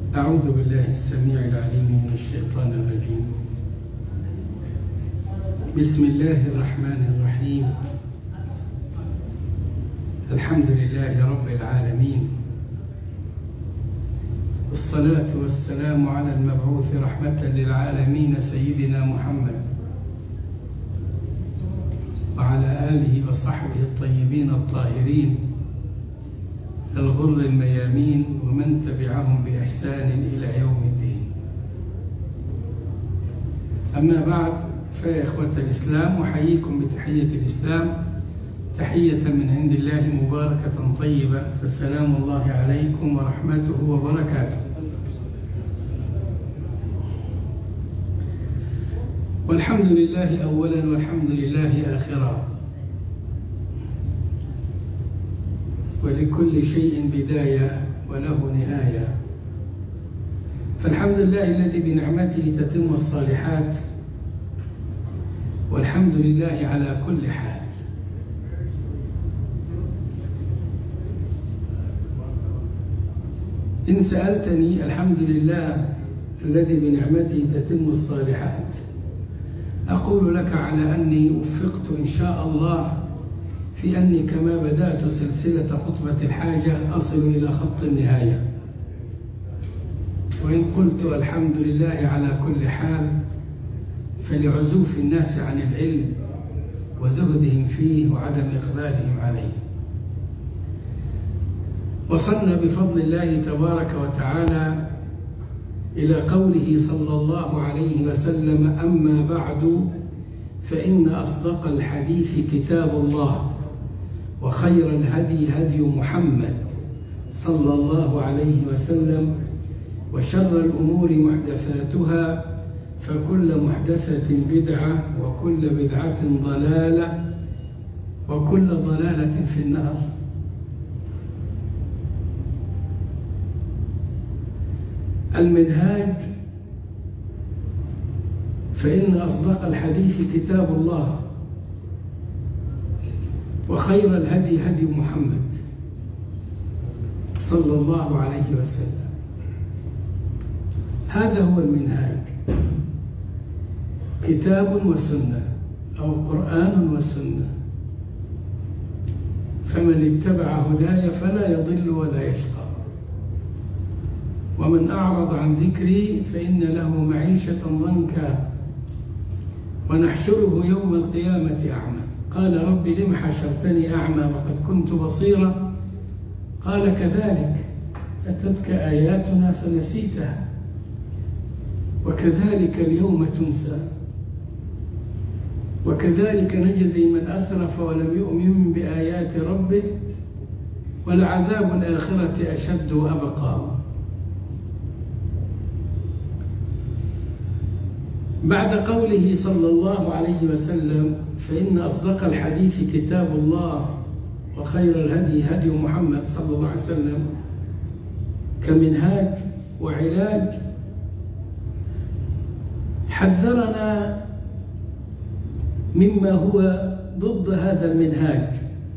أعوذ بالله السميع العليم من الشيطان الرجيم بسم الله الرحمن الرحيم الحمد لله رب العالمين الصلاة والسلام على المبعوث رحمة للعالمين سيدنا محمد وعلى آله وصحبه الطيبين الطاهرين الغر الميامين ومن تبعهم بإحسان إلى يوم الدين أما بعد فيا إخوة الإسلام أحييكم بتحية الإسلام تحية من عند الله مباركة طيبة فسلام الله عليكم ورحمته وبركاته والحمد لله أولا والحمد لله آخرا ولكل شيء بداية وله نهاية فالحمد لله الذي بنعمته تتم الصالحات والحمد لله على كل حال إن سألتني الحمد لله الذي بنعمته تتم الصالحات أقول لك على أني وفقت إن شاء الله في أني كما بدأت سلسلة خطبة الحاجة أصل إلى خط النهاية وإن قلت الحمد لله على كل حال فلعزوف الناس عن العلم وزهدهم فيه وعدم إقبالهم عليه وصلنا بفضل الله تبارك وتعالى إلى قوله صلى الله عليه وسلم أما بعد فإن أصدق الحديث كتاب الله وخير الهدي هدي محمد صلى الله عليه وسلم وشر الأمور محدثاتها فكل محدثة بدعة وكل بدعة ضلالة وكل ضلالة في النار المنهاج فإن أصدق الحديث كتاب الله وخير الهدي هدي محمد صلى الله عليه وسلم هذا هو المنهاج كتاب وسنة أو قرآن وسنة فمن اتبع هداي فلا يضل ولا يشقى ومن أعرض عن ذكري فإن له معيشة ضنكا ونحشره يوم القيامة أعمى قال رب لم حشرتني أعمى وقد كنت بصيرا قال كذلك أتتك آياتنا فنسيتها وكذلك اليوم تنسى وكذلك نجزي من أسرف ولم يؤمن بآيات ربه ولعذاب الآخرة أشد وأبقى بعد قوله صلى الله عليه وسلم فإن أصدق الحديث كتاب الله وخير الهدي هدي محمد صلى الله عليه وسلم كمنهاج وعلاج حذرنا مما هو ضد هذا المنهاج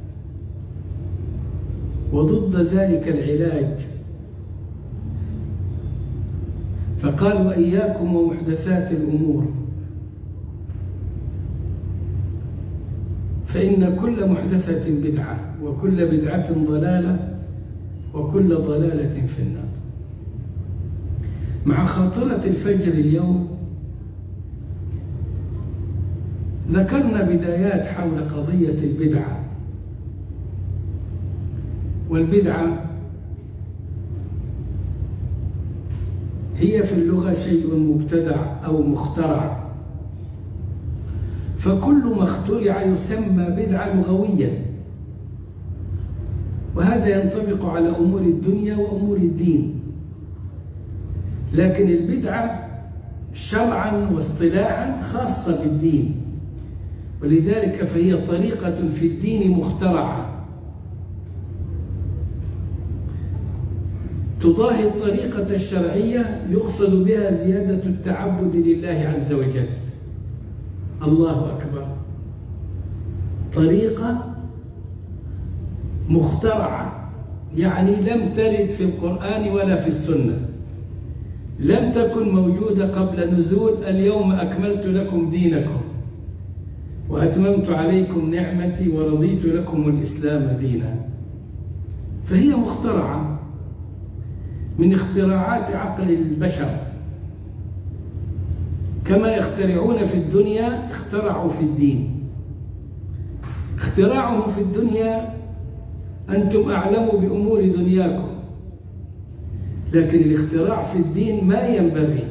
وضد ذلك العلاج فقال وإياكم ومحدثات الأمور فإن كل محدثة بدعة وكل بدعة ضلالة وكل ضلالة في النار مع خاطرة الفجر اليوم ذكرنا بدايات حول قضية البدعة والبدعة هي في اللغة شيء مبتدع أو مخترع فكل ما اخترع يسمى بدعة لغويا وهذا ينطبق على أمور الدنيا وأمور الدين لكن البدعة شرعا واصطلاحا خاصة بالدين ولذلك فهي طريقة في الدين مخترعة تضاهي الطريقة الشرعية يقصد بها زيادة التعبد لله عز وجل الله أكبر طريقة مخترعة يعني لم ترد في القرآن ولا في السنة لم تكن موجودة قبل نزول اليوم أكملت لكم دينكم وأتممت عليكم نعمتي ورضيت لكم الإسلام دينا فهي مخترعة من اختراعات عقل البشر كما يخترعون في الدنيا اخترعوا في الدين اختراعهم في الدنيا أنتم أعلموا بأمور دنياكم لكن الاختراع في الدين ما ينبغي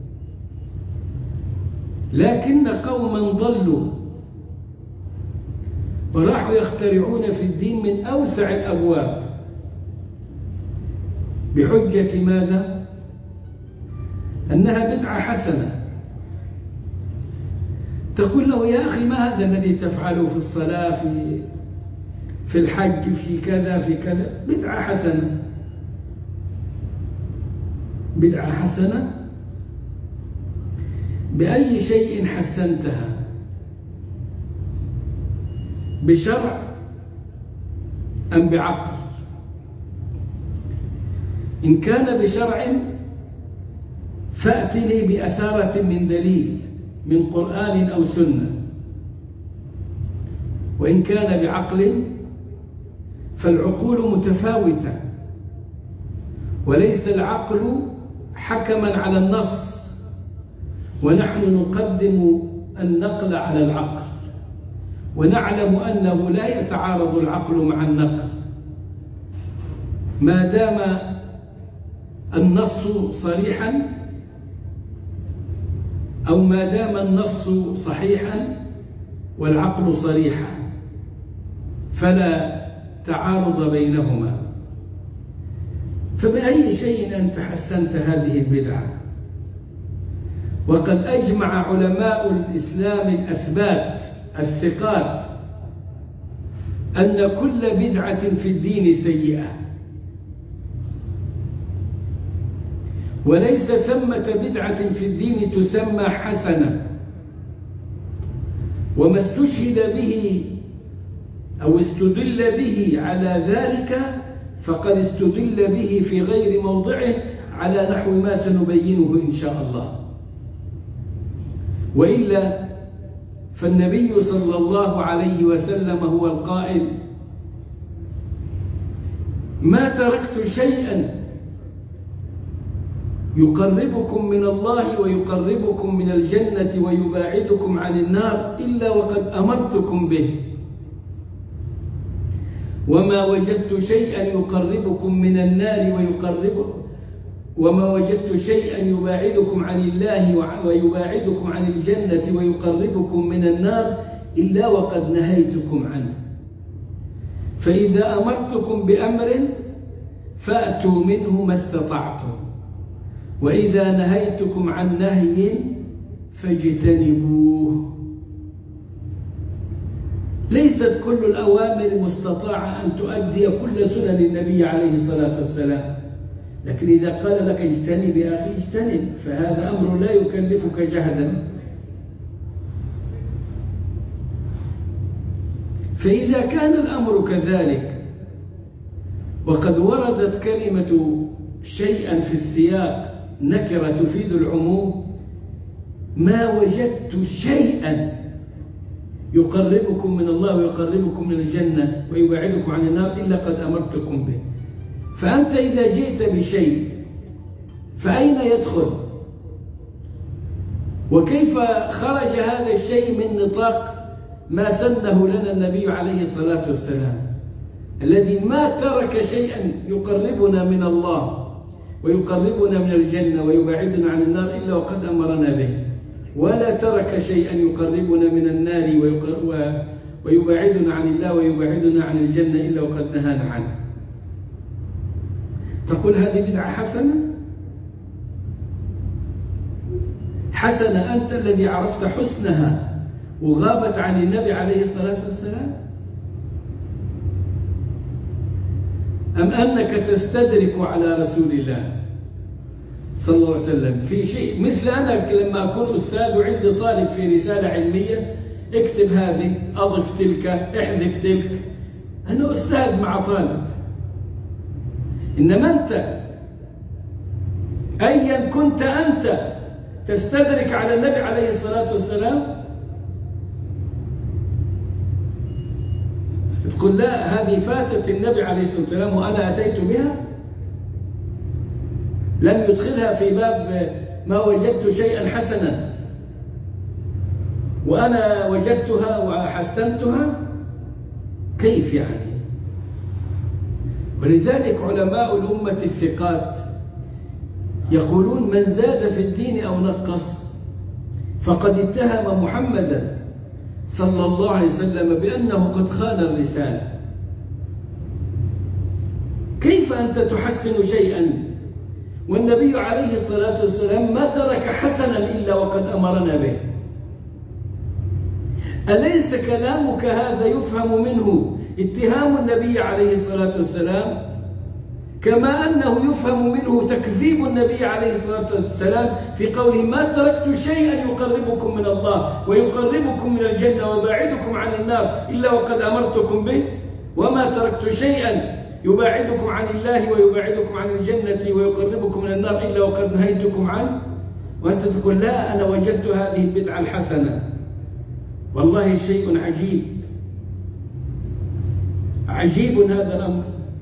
لكن قوما ضلوا وراحوا يخترعون في الدين من أوسع الأبواب بحجة ماذا؟ أنها بدعة حسنة تقول له يا أخي ما هذا الذي تفعله في الصلاة في في الحج في كذا في كذا بدعة حسنة بدعة حسنة بأي شيء حسنتها بشرع أم بعقل إن كان بشرع فأتني بأثارة من دليل من قرآن أو سنة وإن كان بعقل فالعقول متفاوتة وليس العقل حكما على النص ونحن نقدم النقل على العقل ونعلم أنه لا يتعارض العقل مع النقل ما دام النص صريحا أو ما دام النص صحيحا والعقل صريحا فلا تعارض بينهما فبأي شيء أنت حسنت هذه البدعة وقد أجمع علماء الإسلام الأثبات الثقات أن كل بدعة في الدين سيئة وليس ثمة بدعة في الدين تسمى حسنة وما استشهد به أو استدل به على ذلك فقد استدل به في غير موضعه على نحو ما سنبينه إن شاء الله وإلا فالنبي صلى الله عليه وسلم هو القائل ما تركت شيئا يقربكم من الله ويقربكم من الجنة ويباعدكم عن النار إلا وقد أمرتكم به وما وجدت شيئا يقربكم من النار ويقرب وما وجدت شيئا يباعدكم عن الله ويباعدكم عن الجنة ويقربكم من النار إلا وقد نهيتكم عنه فإذا أمرتكم بأمر فأتوا منه ما استطعتم وإذا نهيتكم عن نهي فاجتنبوه ليست كل الأوامر مستطاعة أن تؤدي كل سنن النبي عليه الصلاة والسلام لكن إذا قال لك اجتنب يا أخي اجتنب فهذا أمر لا يكلفك جهدا فإذا كان الأمر كذلك وقد وردت كلمة شيئا في السياق نكرة تفيد العموم ما وجدت شيئا يقربكم من الله ويقربكم من الجنة ويبعدكم عن النار إلا قد أمرتكم به فأنت إذا جئت بشيء فأين يدخل وكيف خرج هذا الشيء من نطاق ما سنه لنا النبي عليه الصلاة والسلام الذي ما ترك شيئا يقربنا من الله ويقربنا من الجنة ويبعدنا عن النار إلا وقد أمرنا به ولا ترك شيئا يقربنا من النار ويبعدنا عن الله ويبعدنا عن الجنة إلا وقد نهانا عنه تقول هذه بدعة حسنة حسنة أنت الذي عرفت حسنها وغابت عن النبي عليه الصلاة والسلام أم أنك تستدرك على رسول الله صلى الله عليه وسلم في شيء مثل أنا لما أكون أستاذ وعندي طالب في رسالة علمية اكتب هذه أضف تلك احذف تلك أنا أستاذ مع طالب إنما أنت أيا كنت أنت تستدرك على النبي عليه الصلاة والسلام تقول لا هذه فاتت النبي عليه الصلاة والسلام وأنا أتيت بها لم يدخلها في باب ما وجدت شيئا حسنا وأنا وجدتها وحسنتها كيف يعني ولذلك علماء الأمة الثقات يقولون من زاد في الدين أو نقص فقد اتهم محمدا صلى الله عليه وسلم بأنه قد خان الرسالة كيف أنت تحسن شيئا والنبي عليه الصلاة والسلام ما ترك حسنا إلا وقد أمرنا به أليس كلامك هذا يفهم منه اتهام النبي عليه الصلاة والسلام كما أنه يفهم منه تكذيب النبي عليه الصلاة والسلام في قوله ما تركت شيئا يقربكم من الله ويقربكم من الجنة ويباعدكم عن النار إلا وقد أمرتكم به وما تركت شيئا يباعدكم عن الله ويباعدكم عن الجنة ويقربكم من النار إلا وقد نهيتكم عنه وأنت تقول لا أنا وجدت هذه البدعة الحسنة والله شيء عجيب عجيب هذا الأمر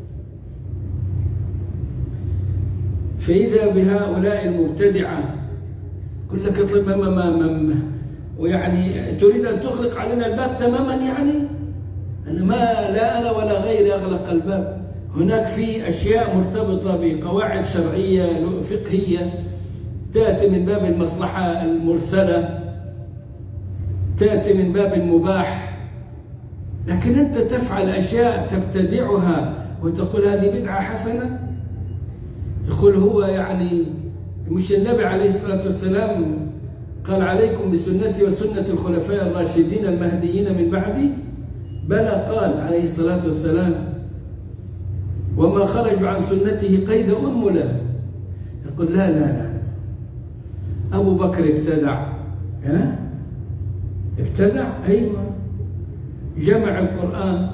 فإذا بهؤلاء المبتدعة يقول لك اطلب ما ما ما ويعني تريد أن تغلق علينا الباب تماما يعني أنا ما لا أنا ولا غيري أغلق الباب هناك في أشياء مرتبطة بقواعد شرعية فقهية تأتي من باب المصلحة المرسلة تأتي من باب المباح لكن أنت تفعل أشياء تبتدعها وتقول هذه بدعة حسنة يقول هو يعني مش النبي عليه الصلاة والسلام قال عليكم بسنتي وسنة الخلفاء الراشدين المهديين من بعدي بلى قال عليه الصلاة والسلام وما خرجوا عن سنته قيد أنملة يقول لا لا لا أبو بكر ابتدع ها ابتدع أيوة جمع القرآن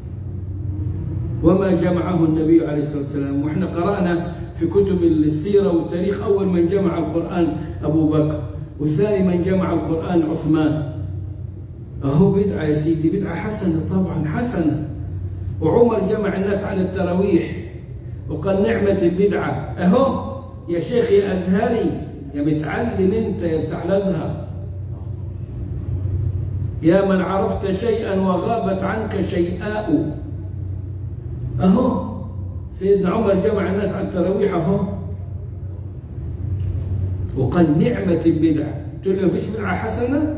وما جمعه النبي عليه الصلاة والسلام وإحنا قرأنا في كتب السيرة والتاريخ أول من جمع القرآن أبو بكر والثاني من جمع القرآن عثمان أهو بدعة يا سيدي بدعة حسنة طبعا حسنة وعمر جمع الناس عن التراويح وقال نعمة البدعة أهو يا شيخ يا أزهري يا متعلم أنت يا بتاع الأزهر يا من عرفت شيئا وغابت عنك شيئاء أهو سيدنا عمر جمع الناس عن التراويح أهو وقال نعمة البدعة تقول له فيش بدعة حسنة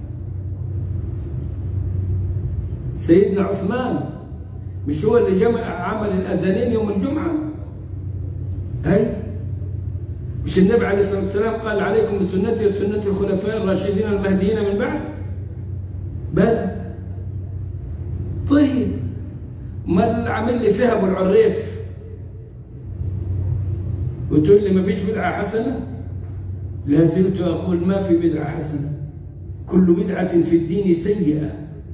سيدنا عثمان مش هو اللي جمع عمل الأذانين يوم الجمعة أي مش النبي عليه الصلاة والسلام قال عليكم بسنتي وسنة الخلفاء الراشدين المهديين من بعد بل طيب ما اللي عامل لي فيها ابو العريف وتقول لي ما فيش بدعة حسنة لا زلت أقول ما في بدعة حسنة كل بدعة في الدين سيئة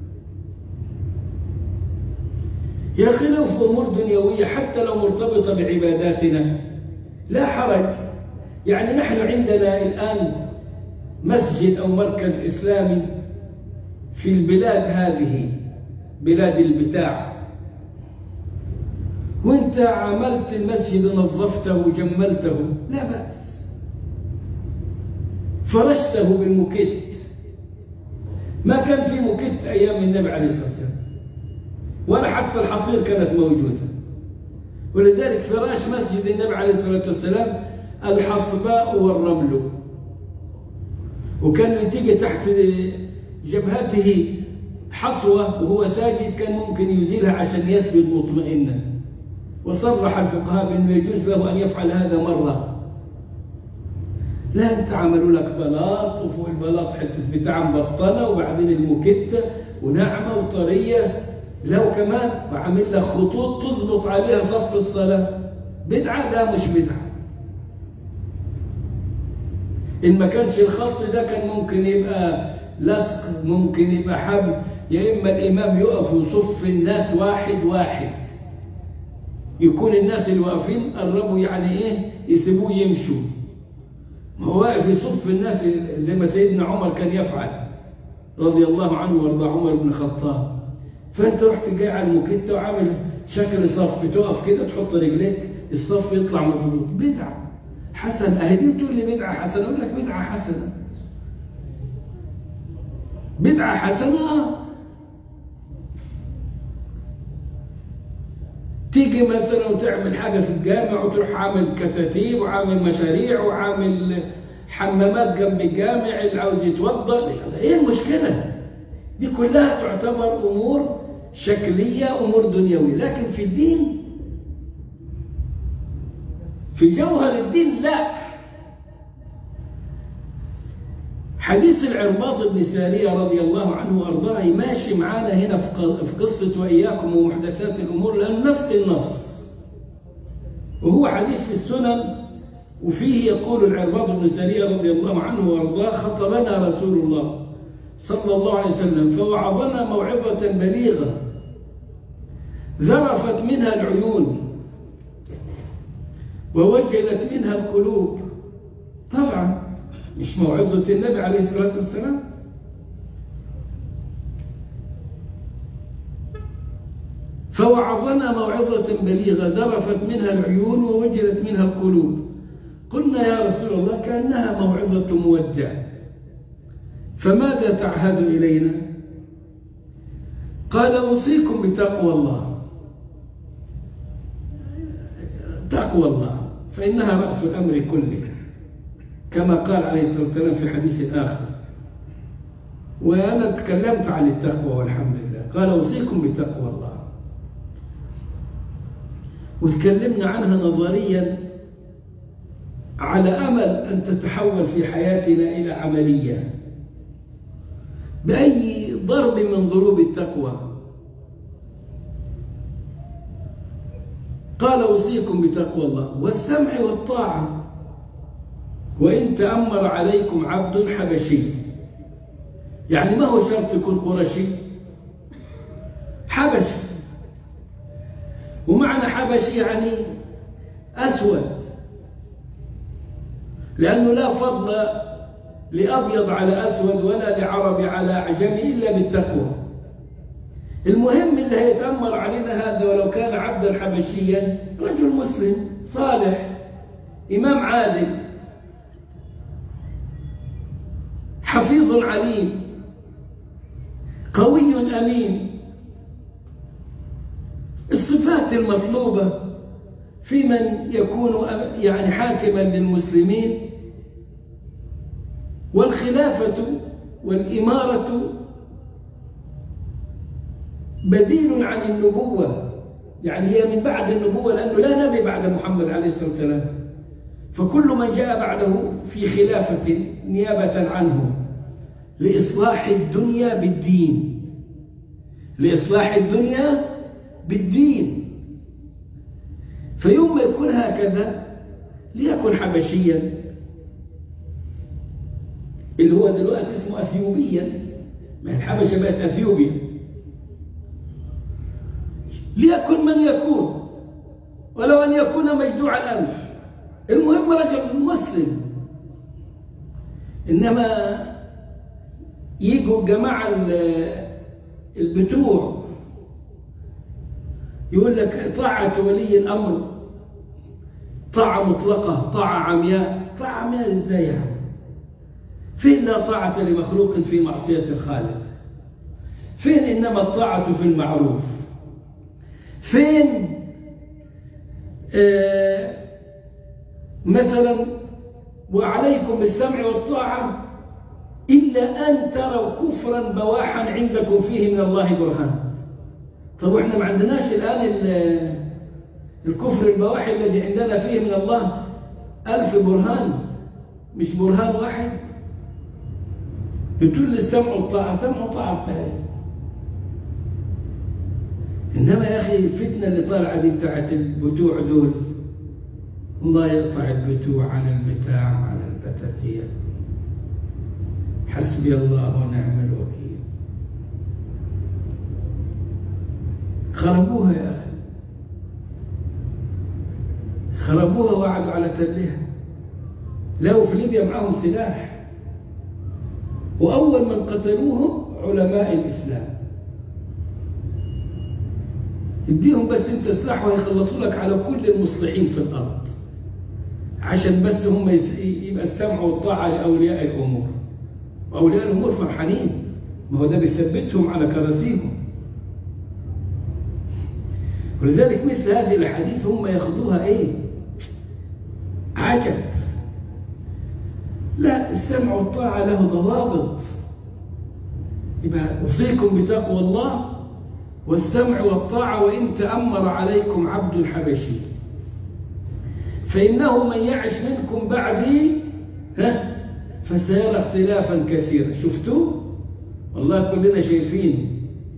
يا أخي لو في أمور دنيوية حتى لو مرتبطة بعباداتنا لا حرج يعني نحن عندنا الآن مسجد أو مركز إسلامي في البلاد هذه بلاد البتاع وانت عملت المسجد نظفته وجملته لا بأس فرشته بالمكت ما كان في مكت أيام النبي عليه الصلاة والسلام ولا حتى الحصير كانت موجودة ولذلك فراش مسجد النبي عليه الصلاة والسلام الحصباء والرمل وكان تيجي تحت جبهته حصوة وهو ساجد كان ممكن يزيلها عشان يسجد مطمئنا وصرح الفقهاء بأنه يجوز له أن يفعل هذا مرة لا انت عملوا لك بلاط وفوق البلاط حتة بتاع مبطنة وبعدين المكتة وناعمة وطرية لو كمان وعمل لك خطوط تضبط عليها صف الصلاة بدعة لا مش بدعة إن ما كانش الخط ده كان ممكن يبقى لصق ممكن يبقى حبل يا إما الإمام يقف ويصف الناس واحد واحد يكون الناس اللي واقفين قربوا يعني إيه يسيبوه يمشوا ما هو واقف يصف الناس زي ما سيدنا عمر كان يفعل رضي الله عنه وارضى عمر بن الخطاب فانت رحت جاي على المكتة وعامل شكل صف تقف كده تحط رجليك الصف يطلع مظبوط بدعة حسن اهي دي تقول لي بدعة حسنة اقول لك بدعة حسنة بدعة حسنة تيجي مثلا وتعمل حاجة في الجامع وتروح عامل كتاتيب وعامل مشاريع وعامل حمامات جنب الجامع اللي عاوز يتوضا ايه المشكلة دي كلها تعتبر امور شكلية امور دنيوية لكن في الدين في جوهر الدين لا حديث العرباض بن سارية رضي الله عنه وأرضاه ماشي معانا هنا في قصة وإياكم ومحدثات الأمور لأن نفس النص وهو حديث في السنن وفيه يقول العرباض بن سارية رضي الله عنه وأرضاه خطبنا رسول الله صلى الله عليه وسلم فوعظنا موعظة بليغة ذرفت منها العيون ووجلت منها القلوب طبعا مش موعظة النبي عليه الصلاة والسلام فوعظنا موعظة بليغة ذرفت منها العيون ووجلت منها القلوب قلنا يا رسول الله كأنها موعظة مودع فماذا تعهد إلينا قال أوصيكم بتقوى الله تقوى الله فإنها رأس الأمر كله كما قال عليه الصلاة والسلام في حديث آخر وأنا تكلمت عن التقوى والحمد لله قال أوصيكم بتقوى الله وتكلمنا عنها نظريا على أمل أن تتحول في حياتنا إلى عملية بأي ضرب من ضروب التقوى قال أوصيكم بتقوى الله والسمع والطاعة وإن تأمر عليكم عبد حبشي يعني ما هو شرط يكون قرشي حبشي ومعنى حبشي يعني أسود لأنه لا فضل لأبيض على أسود ولا لعربي على أعجمي إلا بالتقوى المهم اللي هيتأمر علينا هذا ولو كان عبدا حبشيا رجل مسلم صالح إمام عادل حفيظ عليم قوي أمين الصفات المطلوبة في من يكون يعني حاكما للمسلمين والخلافة والإمارة بديل عن النبوة يعني هي من بعد النبوة لأنه لا نبي بعد محمد عليه الصلاة والسلام فكل من جاء بعده في خلافة نيابة عنه لإصلاح الدنيا بالدين لإصلاح الدنيا بالدين فيوم ما يكون هكذا ليكن حبشيا اللي هو دلوقتي اسمه أثيوبيا ما الحبشة بقت أثيوبيا ليكن من يكون ولو أن يكون مجدوع الأنف المهم رجل مسلم إنما يجوا الجماعة البتوع يقول لك طاعة ولي الأمر طاعة مطلقة طاعة عمياء طاعة عمياء ازاي يعني فين لا طاعة لمخلوق في معصية الخالق فين إنما الطاعة في المعروف فين آه مثلا وعليكم بالسمع والطاعة إلا أن تروا كفرا بواحا عندكم فيه من الله برهان طب وإحنا ما عندناش الآن الكفر البواحي الذي عندنا فيه من الله ألف برهان مش برهان واحد بتقول السمع والطاعة سمع وطاعة بتاعي إنما يا أخي الفتنة اللي طالعة دي بتاعت البتوع دول الله يقطع البتوع عن البتاع عن البتاتية حسبي الله ونعم الوكيل خربوها يا أخي خربوها وقعدوا على تلها لو في ليبيا معهم سلاح وأول من قتلوهم علماء الإسلام اديهم بس انت سلاح وهيخلصوا لك على كل المصلحين في الأرض عشان بس هم يبقى السمع والطاعة لأولياء الأمور وأولياء الأمور فرحانين ما هو ده بيثبتهم على كراسيهم ولذلك مثل هذه الحديث هم ياخذوها ايه عجب لا السمع والطاعة له ضوابط يبقى أوصيكم بتقوى الله والسمع والطاعة وإن تأمر عليكم عبد حبشي فإنه من يعش منكم بعدي ها فسيرى اختلافا كثيرا شفتوا والله كلنا شايفين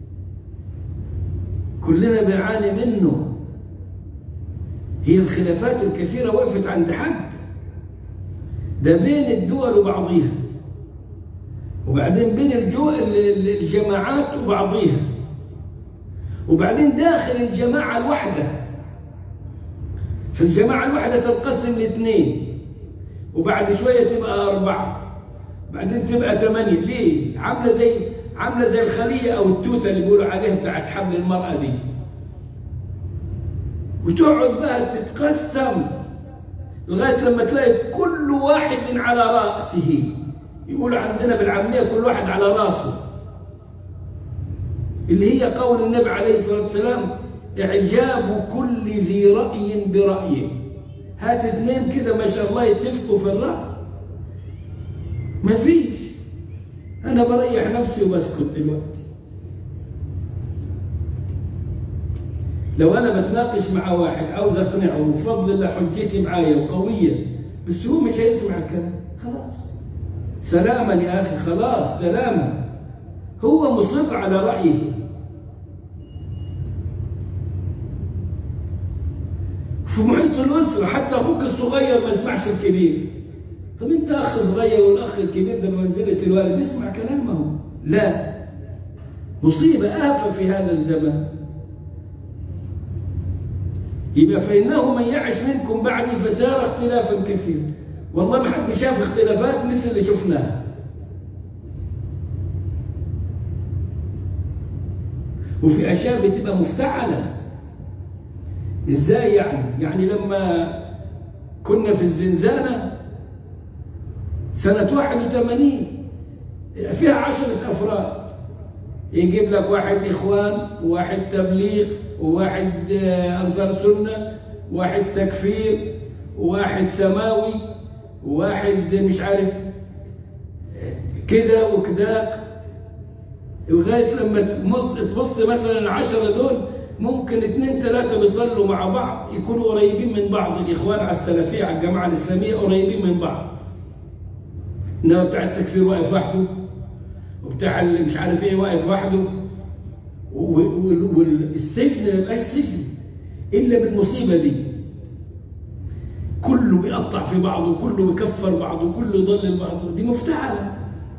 كلنا بنعاني منه هي الخلافات الكثيرة وقفت عند حد ده بين الدول وبعضيها وبعدين بين الجماعات وبعضيها وبعدين داخل الجماعة الواحدة في الجماعة الواحدة تنقسم لاثنين وبعد شوية تبقى أربعة بعدين تبقى ثمانية ليه؟ عاملة زي عاملة زي الخلية أو التوتة اللي بيقولوا عليها بتاعت حمل المرأة دي وتقعد بقى تتقسم لغاية لما تلاقي كل واحد على رأسه يقول عندنا بالعامية كل واحد على رأسه اللي هي قول النبي عليه الصلاة والسلام إعجاب كل ذي رأي برأيه هات اثنين كده ما شاء الله يتفقوا في الرأي مفيش أنا بريح نفسي وبسكت دلوقتي لو أنا بتناقش مع واحد عاوز أقنعه وبفضل الله حجتي معايا وقوية بس هو مش هيسمع الكلام خلاص سلاما يا أخي خلاص سلاما هو مصر على رأيه في محيط الأسرة حتى أخوك الصغير ما يسمعش الكبير طب أنت أخ صغير والأخ الكبير ده بمنزلة الوالد يسمع كلامه لا مصيبة آفة في هذا الزمان يبقى فإنه من يعش منكم بعدي فسار اختلافا كثيرا والله ما حد شاف اختلافات مثل اللي شفناها وفي أشياء بتبقى مفتعلة إزاي يعني يعني لما كنا في الزنزانة سنة 81 فيها عشرة أفراد يجيب لك واحد إخوان وواحد تبليغ وواحد أنصار سنة واحد تكفير وواحد سماوي وواحد مش عارف كده وكداك لغاية لما تبص مثلا العشرة دول ممكن اثنين ثلاثة بيصلوا مع بعض يكونوا قريبين من بعض الإخوان على السلفية على الجماعة الإسلامية قريبين من بعض إنما بتاع التكفير واقف وحده وبتاع مش عارف إيه واقف وحده والسجن ما يبقاش سجن إلا بالمصيبة دي كله بيقطع في بعضه كله بيكفر بعضه كله يضلل بعضه دي مفتعلة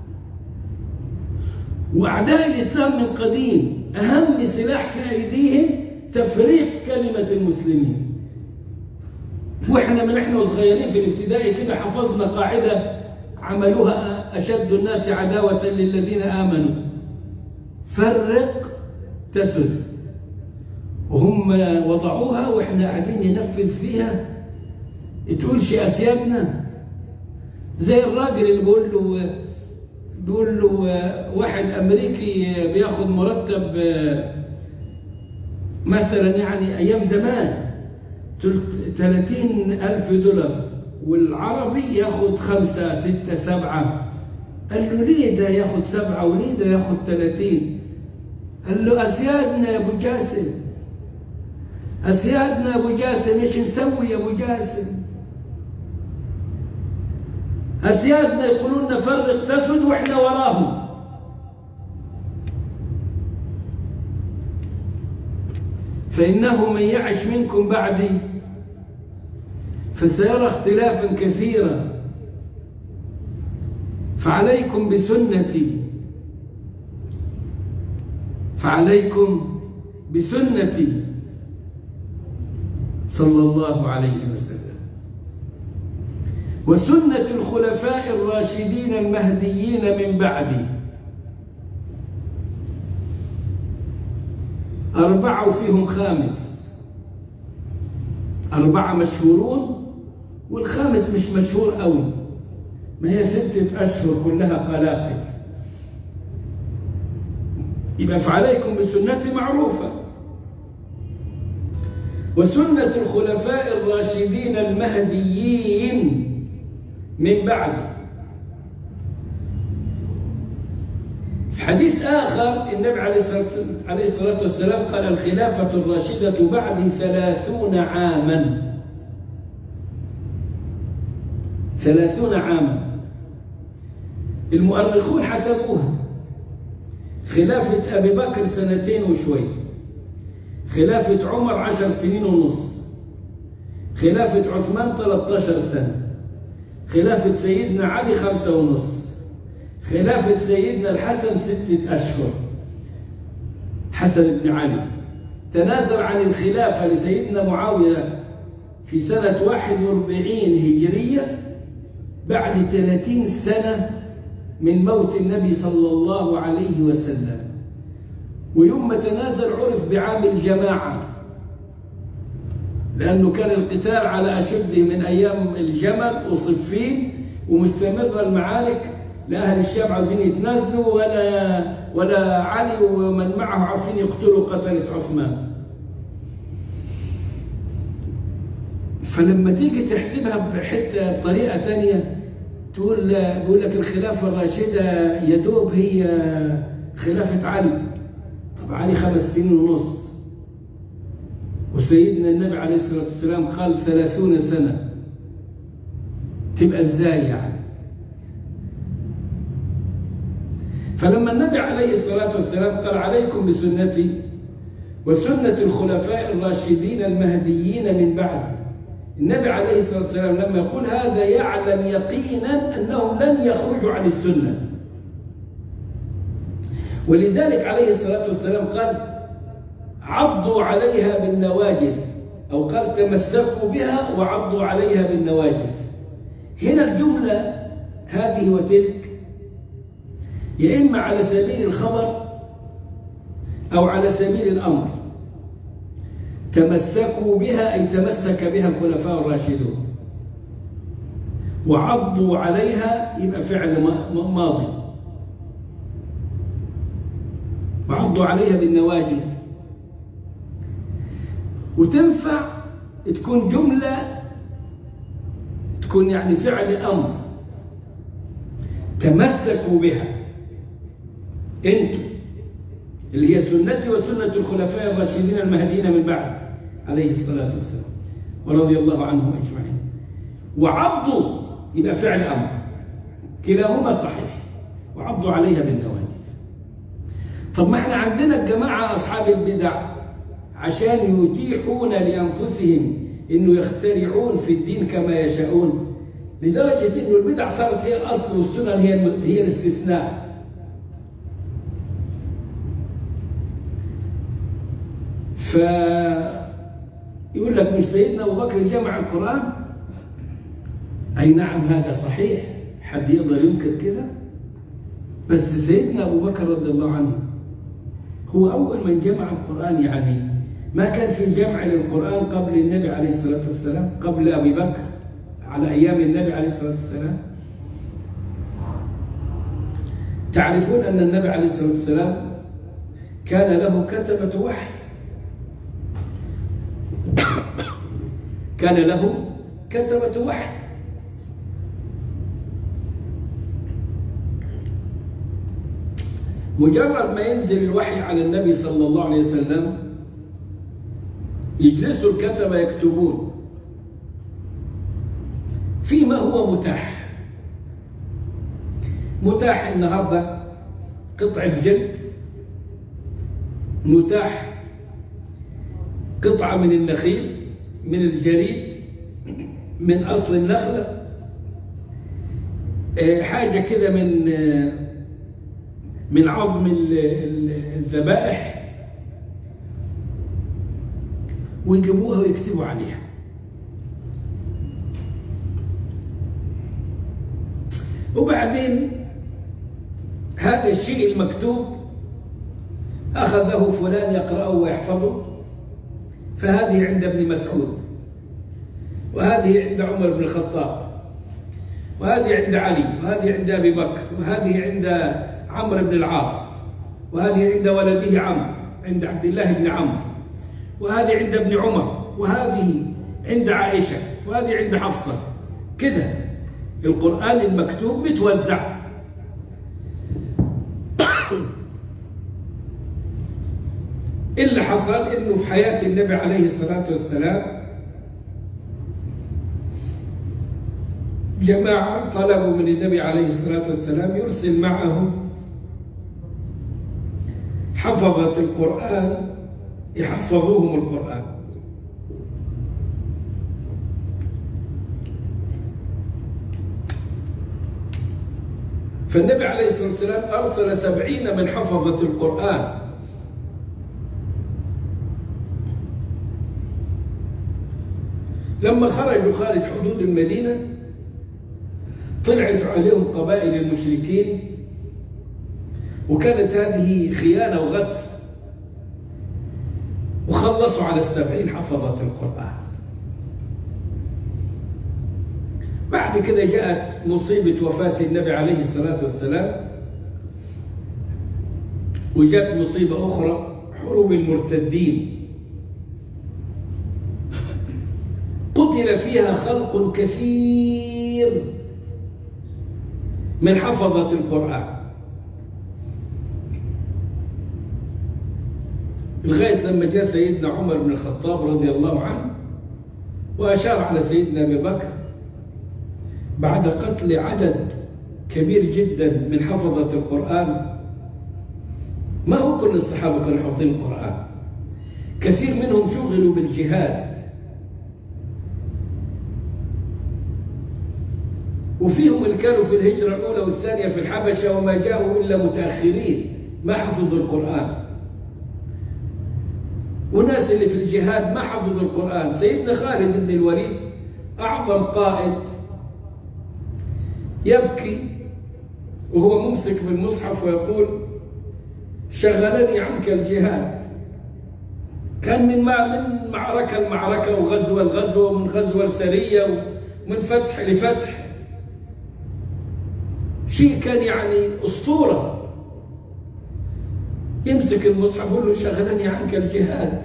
وأعداء الإسلام من قديم أهم سلاح في أيديهم تفريق كلمة المسلمين وإحنا من إحنا وصغيرين في الابتدائي كده حفظنا قاعدة عملوها أشد الناس عداوة للذين آمنوا فرق تسد وهم وضعوها وإحنا قاعدين ننفذ فيها تقولش أسيادنا زي الراجل اللي بيقول له بيقول له واحد أمريكي بياخد مرتب مثلا يعني أيام زمان 30 ألف دولار والعربي ياخد خمسة ستة سبعة قال له ليه ده ياخد سبعة وليه ده ياخد 30 قال له أسيادنا يا أبو جاسم أسيادنا يا أبو جاسم إيش نسوي يا أبو جاسم أسيادنا يقولون نفرق تسد وإحنا وراهم فإنه من يعش منكم بعدي فسيرى اختلافا كثيرا فعليكم بسنتي فعليكم بسنتي صلى الله عليه وسلم وسنة الخلفاء الراشدين المهديين من بعدي أربعة وفيهم خامس أربعة مشهورون والخامس مش مشهور قوي ما هي ستة أشهر كلها قلاقل يبقى فعليكم بسنتي معروفة وسنة الخلفاء الراشدين المهديين من بعد في حديث آخر النبي عليه الصلاة والسلام قال الخلافة الراشدة بعد ثلاثون عاما ثلاثون عاما المؤرخون حسبوها خلافة أبي بكر سنتين وشوي خلافة عمر عشر سنين ونص خلافة عثمان 13 سنة خلافة سيدنا علي خمسة ونص خلافة سيدنا الحسن ستة أشهر حسن بن علي تنازل عن الخلافة لسيدنا معاوية في سنة 41 هجرية بعد 30 سنة من موت النبي صلى الله عليه وسلم ويوم ما تنازل عرف بعام الجماعة لأنه كان القتال على أشده من أيام الجمل وصفين ومستمرة المعارك لا أهل الشام عاوزين يتنازلوا ولا ولا علي ومن معه عارفين يقتلوا قتلة عثمان فلما تيجي تحسبها بحتة بطريقة تانية تقول بيقول لك الخلافة الراشدة يدوب هي خلافة علي طب علي خمس سنين ونص وسيدنا النبي عليه الصلاة والسلام قال ثلاثون سنة تبقى ازاي يعني فلما النبي عليه الصلاة والسلام قال عليكم بسنتي وسنة الخلفاء الراشدين المهديين من بعد النبي عليه الصلاة والسلام لما يقول هذا يعلم يقينا أنهم لن يخرجوا عن السنة ولذلك عليه الصلاة والسلام قال عضوا عليها بالنواجذ أو قال تمسكوا بها وعضوا عليها بالنواجذ هنا الجملة هذه وتلك يا إما على سبيل الخبر أو على سبيل الأمر تمسكوا بها أي تمسك بها الخلفاء الراشدون وعضوا عليها يبقى فعل ماضي وعضوا عليها بالنواجذ وتنفع تكون جملة تكون يعني فعل أمر تمسكوا بها انتم اللي هي سنتي وسنة الخلفاء الراشدين المهديين من بعد عليه الصلاة والسلام ورضي الله عنهم أجمعين وعضوا يبقى فعل أمر كلاهما صحيح وعضوا عليها بالنواجذ طب ما احنا عندنا الجماعة أصحاب البدع عشان يتيحون لأنفسهم إنه يخترعون في الدين كما يشاءون لدرجة إنه البدع صارت هي الأصل والسنن هي هي الاستثناء ف يقول لك مش سيدنا أبو بكر جمع القرآن أي نعم هذا صحيح حد يقدر ينكر كده بس سيدنا أبو بكر رضي الله عنه هو أول من جمع القرآن يعني ما كان في جمع للقرآن قبل النبي عليه الصلاة والسلام قبل أبي بكر على أيام النبي عليه الصلاة والسلام تعرفون أن النبي عليه الصلاة والسلام كان له كتبة وحي كان له كتبة وحي مجرد ما ينزل الوحي على النبي صلى الله عليه وسلم يجلسوا الكتبة يكتبون فيما هو متاح متاح النهاردة قطعة جلد متاح قطعة من النخيل من الجريد من أصل النخلة حاجة كده من من عظم الذبائح ويجيبوها ويكتبوا عليها وبعدين هذا الشيء المكتوب أخذه فلان يقرأه ويحفظه فهذه عند ابن مسعود وهذه عند عمر بن الخطاب وهذه عند علي وهذه عند أبي بكر وهذه عند عمرو بن العاص وهذه عند ولده عمرو عند عبد الله بن عمرو وهذه عند ابن عمر وهذه عند عائشة وهذه عند حفصة كده القرآن المكتوب متوزع اللي حصل انه في حياة النبي عليه الصلاة والسلام جماعة طلبوا من النبي عليه الصلاة والسلام يرسل معهم حفظة القرآن يحفظوهم القرآن فالنبي عليه الصلاة والسلام أرسل سبعين من حفظة القرآن لما خرجوا خارج حدود المدينة طلعت عليهم قبائل المشركين وكانت هذه خيانة وغدر وخلصوا على السبعين حفظة القرآن بعد كده جاءت مصيبة وفاة النبي عليه الصلاة والسلام وجاءت مصيبة أخرى حروب المرتدين قتل فيها خلق كثير من حفظة القرآن لغاية لما جاء سيدنا عمر بن الخطاب رضي الله عنه وأشار على سيدنا أبي بكر بعد قتل عدد كبير جدا من حفظة القرآن ما هو كل الصحابة كانوا حافظين القرآن كثير منهم شغلوا بالجهاد وفيهم اللي كانوا في الهجرة الأولى والثانية في الحبشة وما جاءوا إلا متأخرين ما حفظوا القرآن وناس اللي في الجهاد ما حفظوا القرآن سيدنا خالد بن الوليد أعظم قائد يبكي وهو ممسك بالمصحف ويقول شغلني عنك الجهاد كان من من معركة لمعركة وغزوة لغزوة ومن غزوة لسرية ومن فتح لفتح شيء كان يعني أسطورة يمسك المصحف يقول له شغلني عنك الجهاد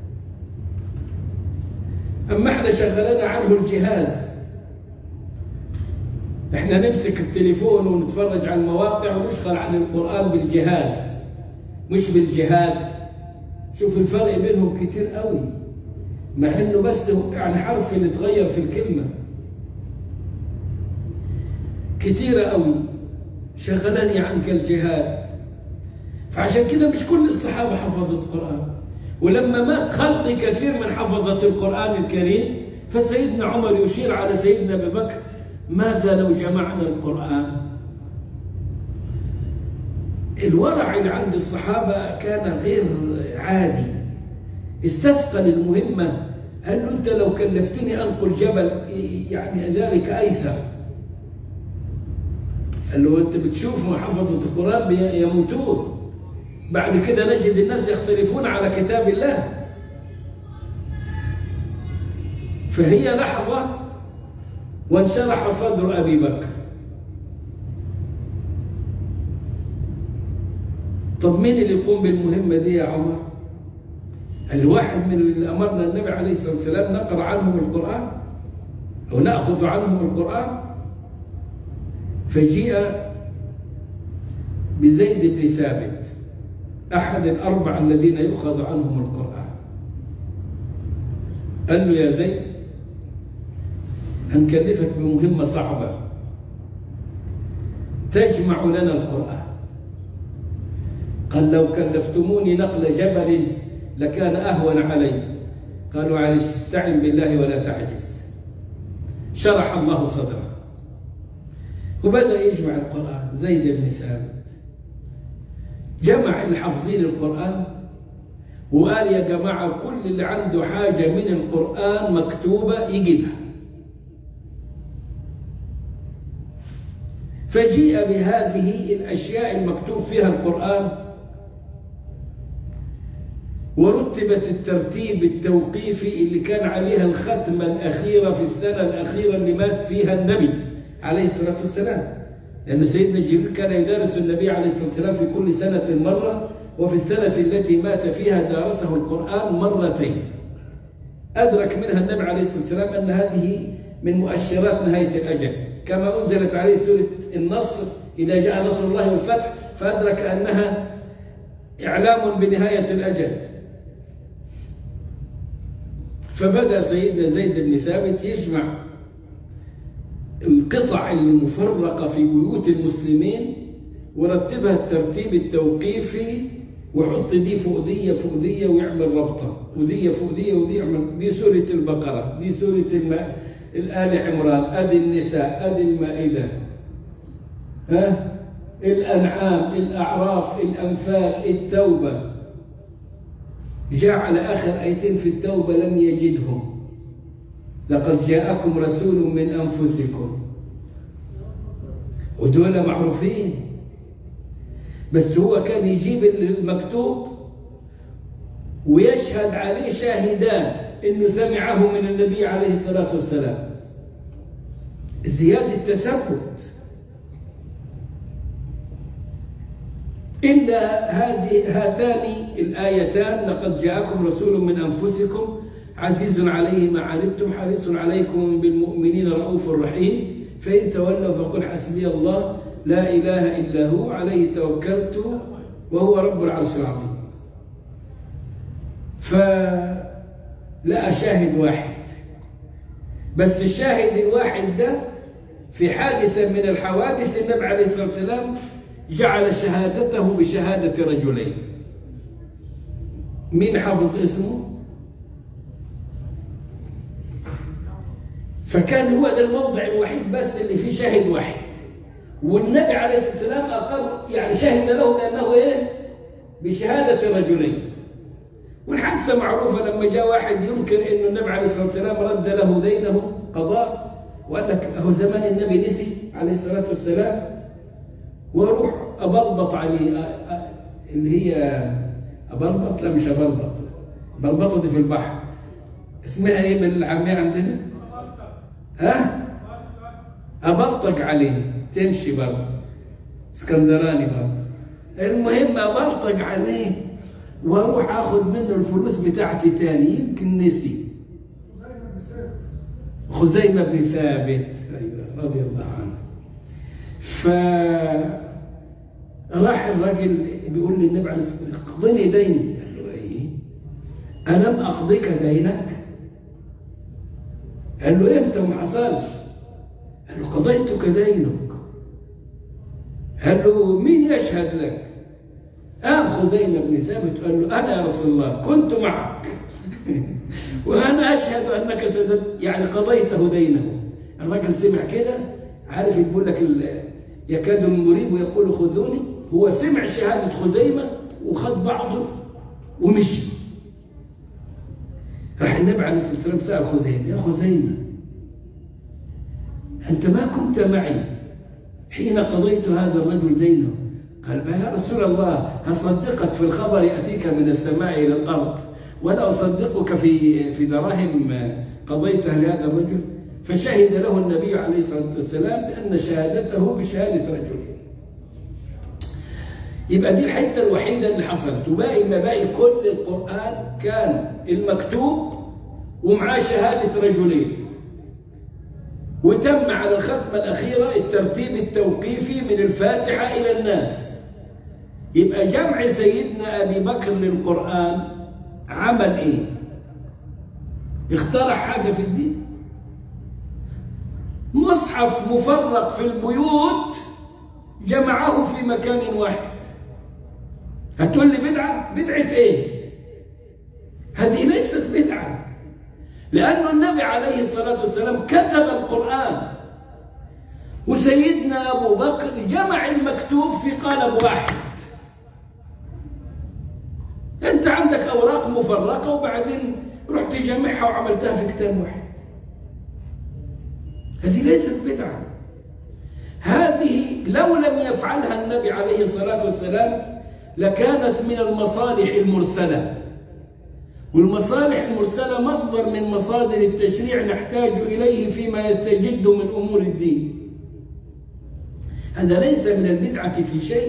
أما احنا شغلنا عنه الجهاد احنا نمسك التليفون ونتفرج على المواقع ونشغل عن القرآن بالجهاد مش بالجهاد شوف الفرق بينهم كتير قوي مع انه بس يعني حرف اللي اتغير في الكلمة كتيرة قوي شغلني عنك الجهاد فعشان كده مش كل الصحابة حفظت القرآن ولما مات خلق كثير من حفظة القرآن الكريم فسيدنا عمر يشير على سيدنا أبي بكر ماذا لو جمعنا القرآن الورع اللي عند الصحابة كان غير عادي استثقل المهمة قال له أنت لو كلفتني أنقل جبل يعني ذلك أيسر قال له أنت بتشوف محفظة القرآن يموتون بعد كده نجد الناس يختلفون على كتاب الله فهي لحظة وانشرح صدر أبي بكر طب مين اللي يقوم بالمهمة دي يا عمر الواحد من اللي أمرنا النبي عليه الصلاة والسلام نقرأ عنهم القرآن أو نأخذ عنهم القرآن فجيء بزيد بن ثابت أحد الأربع الذين يؤخذ عنهم القرآن قال له يا زيد هنكلفك بمهمة صعبة تجمع لنا القرآن قال لو كلفتموني نقل جبل لكان أهون علي قالوا عليه استعن بالله ولا تعجز شرح الله صدره وبدأ يجمع القرآن زيد بن ثابت جمع الحافظين القرآن وقال يا جماعة كل اللي عنده حاجة من القرآن مكتوبة يجيبها فجيء بهذه الأشياء المكتوب فيها القرآن ورتبت الترتيب التوقيفي اللي كان عليها الختمة الأخيرة في السنة الأخيرة اللي مات فيها النبي عليه الصلاة والسلام لأن سيدنا جبريل كان يدرس النبي عليه الصلاة والسلام في كل سنة مرة وفي السنة التي مات فيها درسه القرآن مرتين أدرك منها النبي عليه الصلاة والسلام أن هذه من مؤشرات نهاية الأجل كما أنزلت عليه سورة النصر إذا جاء نصر الله والفتح فأدرك أنها إعلام بنهاية الأجل فبدأ سيدنا زيد بن ثابت يجمع القطع المفرقة في بيوت المسلمين ورتبها الترتيب التوقيفي وحط دي فوق دي فوق دي ويعمل ربطة ودي فوق دي ودي يعمل دي سورة البقرة دي سورة الم... الآل عمران أدي النساء أدي المائدة ها الأنعام الأعراف الأنفال التوبة جاء على آخر آيتين في التوبة لم يجدهم لقد جاءكم رسول من أنفسكم ودول معروفين بس هو كان يجيب المكتوب ويشهد عليه شاهدان انه سمعه من النبي عليه الصلاة والسلام زيادة تثبت إلا هذه هاتان الآيتان لقد جاءكم رسول من أنفسكم عزيز عليه ما عنتم حريص عليكم بالمؤمنين رؤوف رحيم فإن تولوا فقل حسبي الله لا إله إلا هو عليه توكلت وهو رب العرش العظيم فلا شاهد واحد بس الشاهد الواحد ده في حادثة من الحوادث النبي عليه الصلاة والسلام جعل شهادته بشهادة رجلين مين حافظ اسمه فكان هو ده الموضع الوحيد بس اللي فيه شاهد واحد والنبي عليه الصلاة والسلام أقر يعني شهد له لأنه إيه بشهادة رجلين والحادثة معروفة لما جاء واحد ينكر أن النبي عليه الصلاة والسلام رد له دينه قضاء وقال لك هو زمان النبي نسي عليه الصلاة والسلام واروح أبلبط عليه اللي هي أبلبط لا مش أبلبط بلبطة دي في البحر اسمها ايه بالعامية عندنا ها أبلطق عليه تمشي برضه اسكندراني برضه المهم أبلطق عليه واروح اخذ منه الفلوس بتاعتي تاني يمكن نسي خزيمة بن ثابت رضي الله عنه ف راح الراجل بيقول لي النبي عليه الصلاه والسلام اقضني ديني قال له ايه الم اقضيك دينك قال له امتى وما حصلش قال له قضيتك دينك قال له مين يشهد لك قام خزيمة بن ثابت قال له أنا يا رسول الله كنت معك وأنا أشهد أنك سدد يعني قضيته دينه الراجل سمع كده عارف يقول لك يكاد المريب ويقول خذوني هو سمع شهادة خزيمة وخد بعضه ومشي راح النبي عليه الصلاة والسلام سأل خزيمة يا خزيمة أنت ما كنت معي حين قضيت هذا الرجل دينه قال ما يا رسول الله أصدقك في الخبر يأتيك من السماء إلى الأرض ولا أصدقك في في دراهم قضيتها لهذا الرجل فشهد له النبي عليه الصلاة والسلام بأن شهادته بشهادة رجل يبقى دي الحتة الوحيدة اللي حصلت وباقي ما باقي كل القرآن كان المكتوب ومعاه شهادة رجلين وتم على الختمة الأخيرة الترتيب التوقيفي من الفاتحة إلى الناس يبقى جمع سيدنا أبي بكر للقرآن عمل إيه اخترع حاجة في الدين مصحف مفرق في البيوت جمعه في مكان واحد هتقول لي بدعة بدعة ايه هذه ليست بدعة لأن النبي عليه الصلاة والسلام كتب القرآن وسيدنا أبو بكر جمع المكتوب في قالب واحد أنت عندك أوراق مفرقة وبعدين رحت جمعها وعملتها في كتاب واحد هذه ليست بدعة هذه لو لم يفعلها النبي عليه الصلاة والسلام لكانت من المصالح المرسلة والمصالح المرسلة مصدر من مصادر التشريع نحتاج إليه فيما يستجد من أمور الدين هذا ليس من البدعة في شيء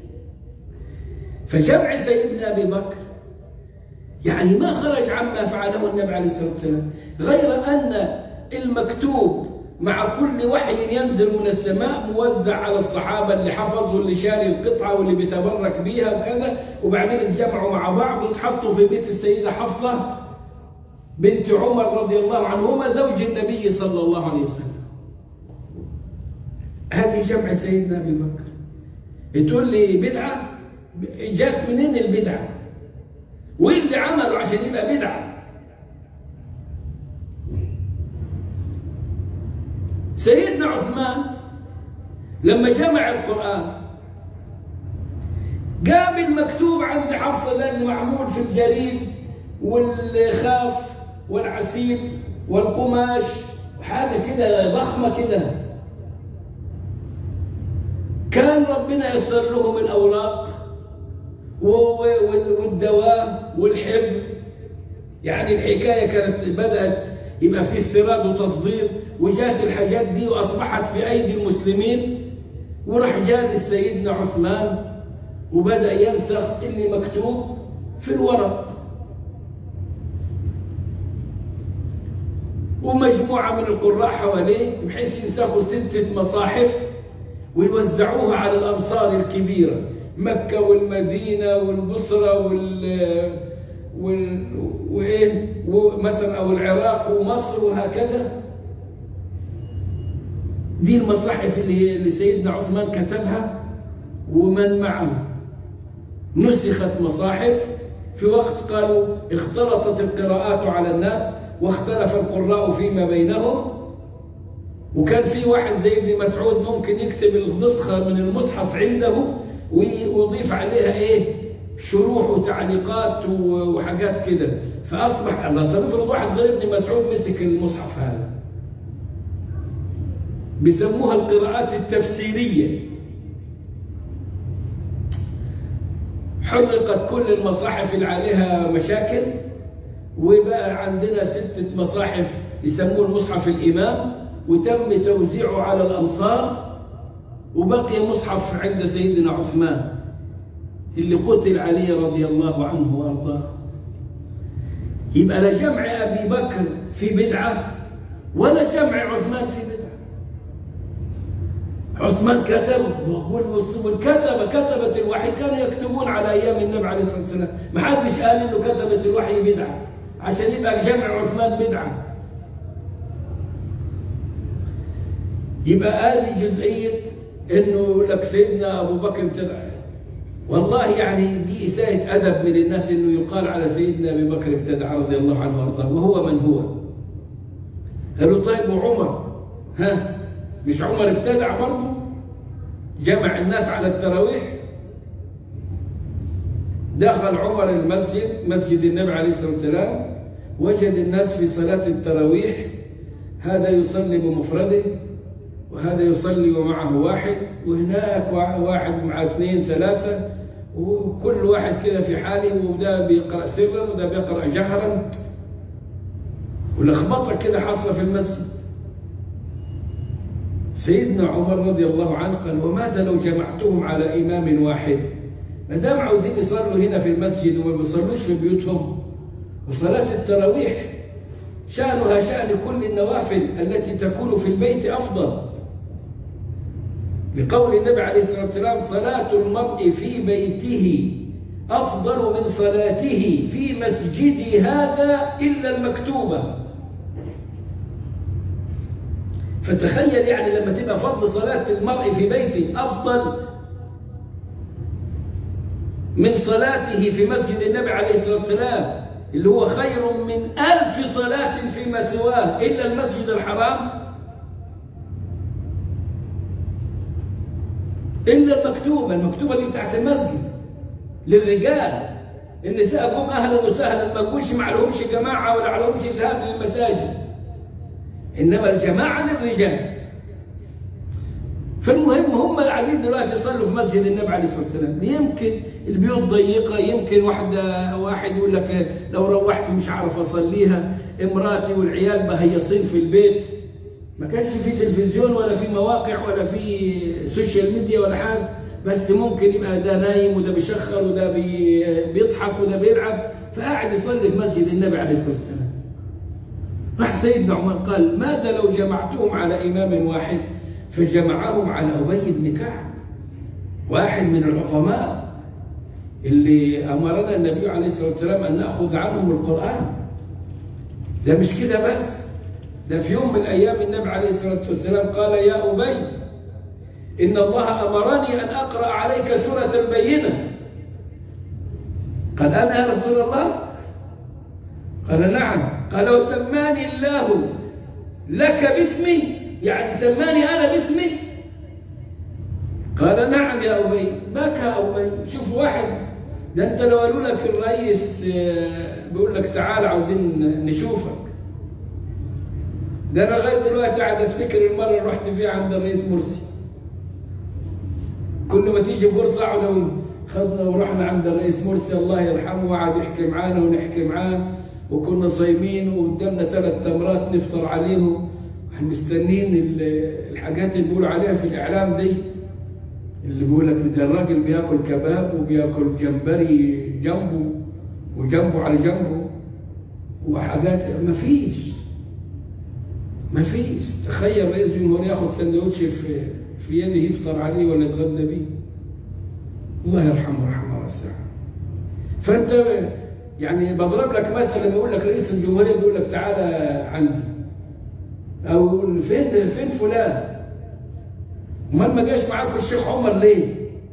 فجمع سيدنا أبي بكر يعني ما خرج عما فعله النبي عليه الصلاة والسلام غير أن المكتوب مع كل وحي ينزل من السماء موزع على الصحابة اللي حفظوا اللي شال القطعة واللي بيتبرك بيها وكذا وبعدين اتجمعوا مع بعض واتحطوا في بيت السيدة حفصة بنت عمر رضي الله عنهما زوج النبي صلى الله عليه وسلم هذه جمع سيدنا أبي بكر تقول لي بدعة جات منين البدعة وإيه اللي عمله عشان يبقى بدعة سيدنا عثمان لما جمع القرآن جاب المكتوب عند حفصة ده اللي معمول في الجريد والخاف والعسيب والقماش وحاجة كده ضخمة كده كان ربنا يسر لهم الأوراق والدواء والحب يعني الحكاية كانت بدأت يبقى في استيراد وتصدير وجات الحاجات دي وأصبحت في أيدي المسلمين وراح جاء سيدنا عثمان وبدأ ينسخ اللي مكتوب في الورق ومجموعة من القراء حواليه بحيث ينسخوا ستة مصاحف ويوزعوها على الأمصار الكبيرة مكة والمدينة والبصرة وال وال وإيه ومثلا أو العراق ومصر وهكذا دي المصاحف اللي, اللي سيدنا عثمان كتبها ومن معه نسخت مصاحف في وقت قالوا اختلطت القراءات على الناس واختلف القراء فيما بينهم وكان في واحد زي ابن مسعود ممكن يكتب النسخة من المصحف عنده ويضيف عليها ايه شروح وتعليقات وحاجات كده فأصبح الله طب افرض واحد غير ابن مسعود مسك المصحف هذا بيسموها القراءات التفسيرية حرقت كل المصاحف اللي عليها مشاكل وبقى عندنا ستة مصاحف يسموه المصحف الإمام وتم توزيعه على الأمصار وبقي مصحف عند سيدنا عثمان اللي قتل علي رضي الله عنه وارضاه يبقى لا جمع أبي بكر في بدعة ولا جمع عثمان في بدعة عثمان كتب والكتبة كتبة الوحي كانوا يكتبون على أيام النبي عليه الصلاة والسلام ما حدش قال إنه كتبة الوحي بدعة عشان يبقى جمع عثمان بدعة يبقى هذه جزئية إنه لك سيدنا أبو بكر ابتدع والله يعني دي إساءة أدب من الناس إنه يقال على سيدنا أبي بكر ابتدع رضي الله عنه وارضاه وهو من هو قالوا طيب وعمر ها مش عمر ابتدع برضه جمع الناس على التراويح دخل عمر المسجد مسجد النبي عليه الصلاة والسلام وجد الناس في صلاة التراويح هذا يصلي بمفرده وهذا يصلي ومعه واحد وهناك واحد مع اثنين ثلاثة وكل واحد كده في حاله وده بيقرأ سرا وده بيقرأ جهرا ولخبطة كده حاصلة في المسجد سيدنا عمر رضي الله عنه قال وماذا لو جمعتهم على إمام واحد ما دام عاوزين يصلوا هنا في المسجد وما بيصلوش في بيوتهم وصلاة التراويح شأنها شأن كل النوافل التي تكون في البيت أفضل لقول النبي عليه الصلاة والسلام صلاة المرء في بيته أفضل من صلاته في مسجدي هذا إلا المكتوبة فتخيل يعني لما تبقى فضل صلاة المرء في بيته أفضل من صلاته في مسجد النبي عليه الصلاة والسلام اللي هو خير من ألف صلاة فيما سواه إلا المسجد الحرام إلا المكتوبة المكتوبة دي بتاعت المسجد للرجال النساء قوم أهلا وسهلا ما تقولش ما عليهمش جماعة ولا عليهمش ذهاب للمساجد إنما الجماعة للرجال فالمهم هم قاعدين دلوقتي يصلوا في مسجد النبي عليه الصلاه والسلام يمكن البيوت ضيقه يمكن واحده واحد يقول لك لو روحت مش عارف اصليها امراتي والعيال مهيصين في البيت ما كانش في تلفزيون ولا في مواقع ولا في سوشيال ميديا ولا حاجه بس ممكن يبقى ده نايم وده بيشخر وده بي بيضحك وده بيلعب فقاعد يصلي في مسجد النبي عليه الصلاه والسلام راح سيدنا عمر قال ماذا لو جمعتهم على امام واحد فجمعهم على أبي بن كعب واحد من العظماء اللي أمرنا النبي عليه الصلاة والسلام أن نأخذ عنهم القرآن ده مش كده بس ده في يوم من الأيام النبي عليه الصلاة والسلام قال يا أبي إن الله أمرني أن أقرأ عليك سورة البينة قال أنا يا رسول الله قال نعم قال وسماني الله لك باسمي يعني سماني أنا باسمي قال نعم يا أبي بكى أبي شوف واحد ده أنت لو قالوا لك الرئيس بيقول لك تعال عاوزين نشوفك ده أنا لغاية دلوقتي قاعد أفتكر المرة اللي رحت فيها عند الرئيس مرسي كل ما تيجي فرصة اقعد خدنا ورحنا عند الرئيس مرسي الله يرحمه وقعد يحكي معانا ونحكي معاه وكنا صايمين وقدامنا ثلاث تمرات نفطر عليهم مستنين الحاجات اللي بيقولوا عليها في الإعلام دي اللي بيقول لك ده الراجل بياكل كباب وبياكل جمبري جنبه وجنبه على جنبه وحاجات مفيش مفيش تخيل رئيس الجمهورية ياخد سندوتش في في يده يفطر عليه ولا يتغدى بيه الله يرحمه رحمه واسعه فانت يعني بضرب لك مثلا لما يقول لك رئيس الجمهورية بيقول لك تعالى عندي او يقول فين فين فلان امال ما جاش معاكم الشيخ عمر ليه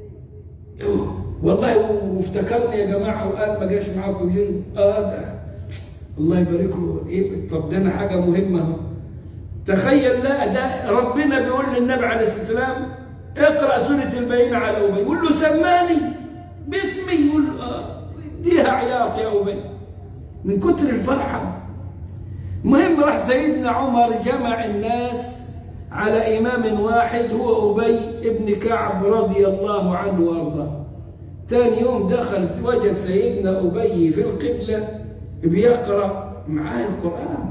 والله وافتكرني يا جماعه وقال ما جاش معاكم جن اه ده الله يبارك له ايه طب ده انا حاجه مهمه اهو تخيل لا ده ربنا بيقول للنبي عليه الصلاه والسلام اقرا سوره البينه على ابي يقول له سماني باسمي يقول له اه اديها عياط يا ابي من كتر الفرحه المهم راح سيدنا عمر جمع الناس على إمام واحد هو أبي ابن كعب رضي الله عنه وأرضاه ثاني يوم دخل وجد سيدنا أبي في القبلة بيقرأ معاه القرآن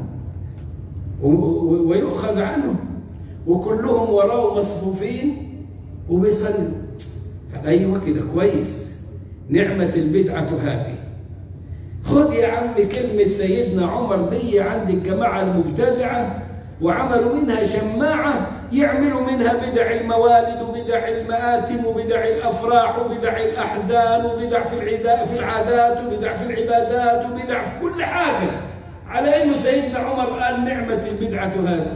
ويؤخذ عنه وكلهم وراءه مصفوفين وبيصلوا أيوة كده كويس نعمة البدعة هذه خد يا عم كلمة سيدنا عمر دي عند الجماعة المبتدعة وعملوا منها شماعة يعملوا منها بدع الموالد وبدع المآتم وبدع الأفراح وبدع الأحزان وبدع في العداء في العادات وبدع في العبادات وبدع في كل حاجة على أنه سيدنا عمر قال نعمة البدعة هذه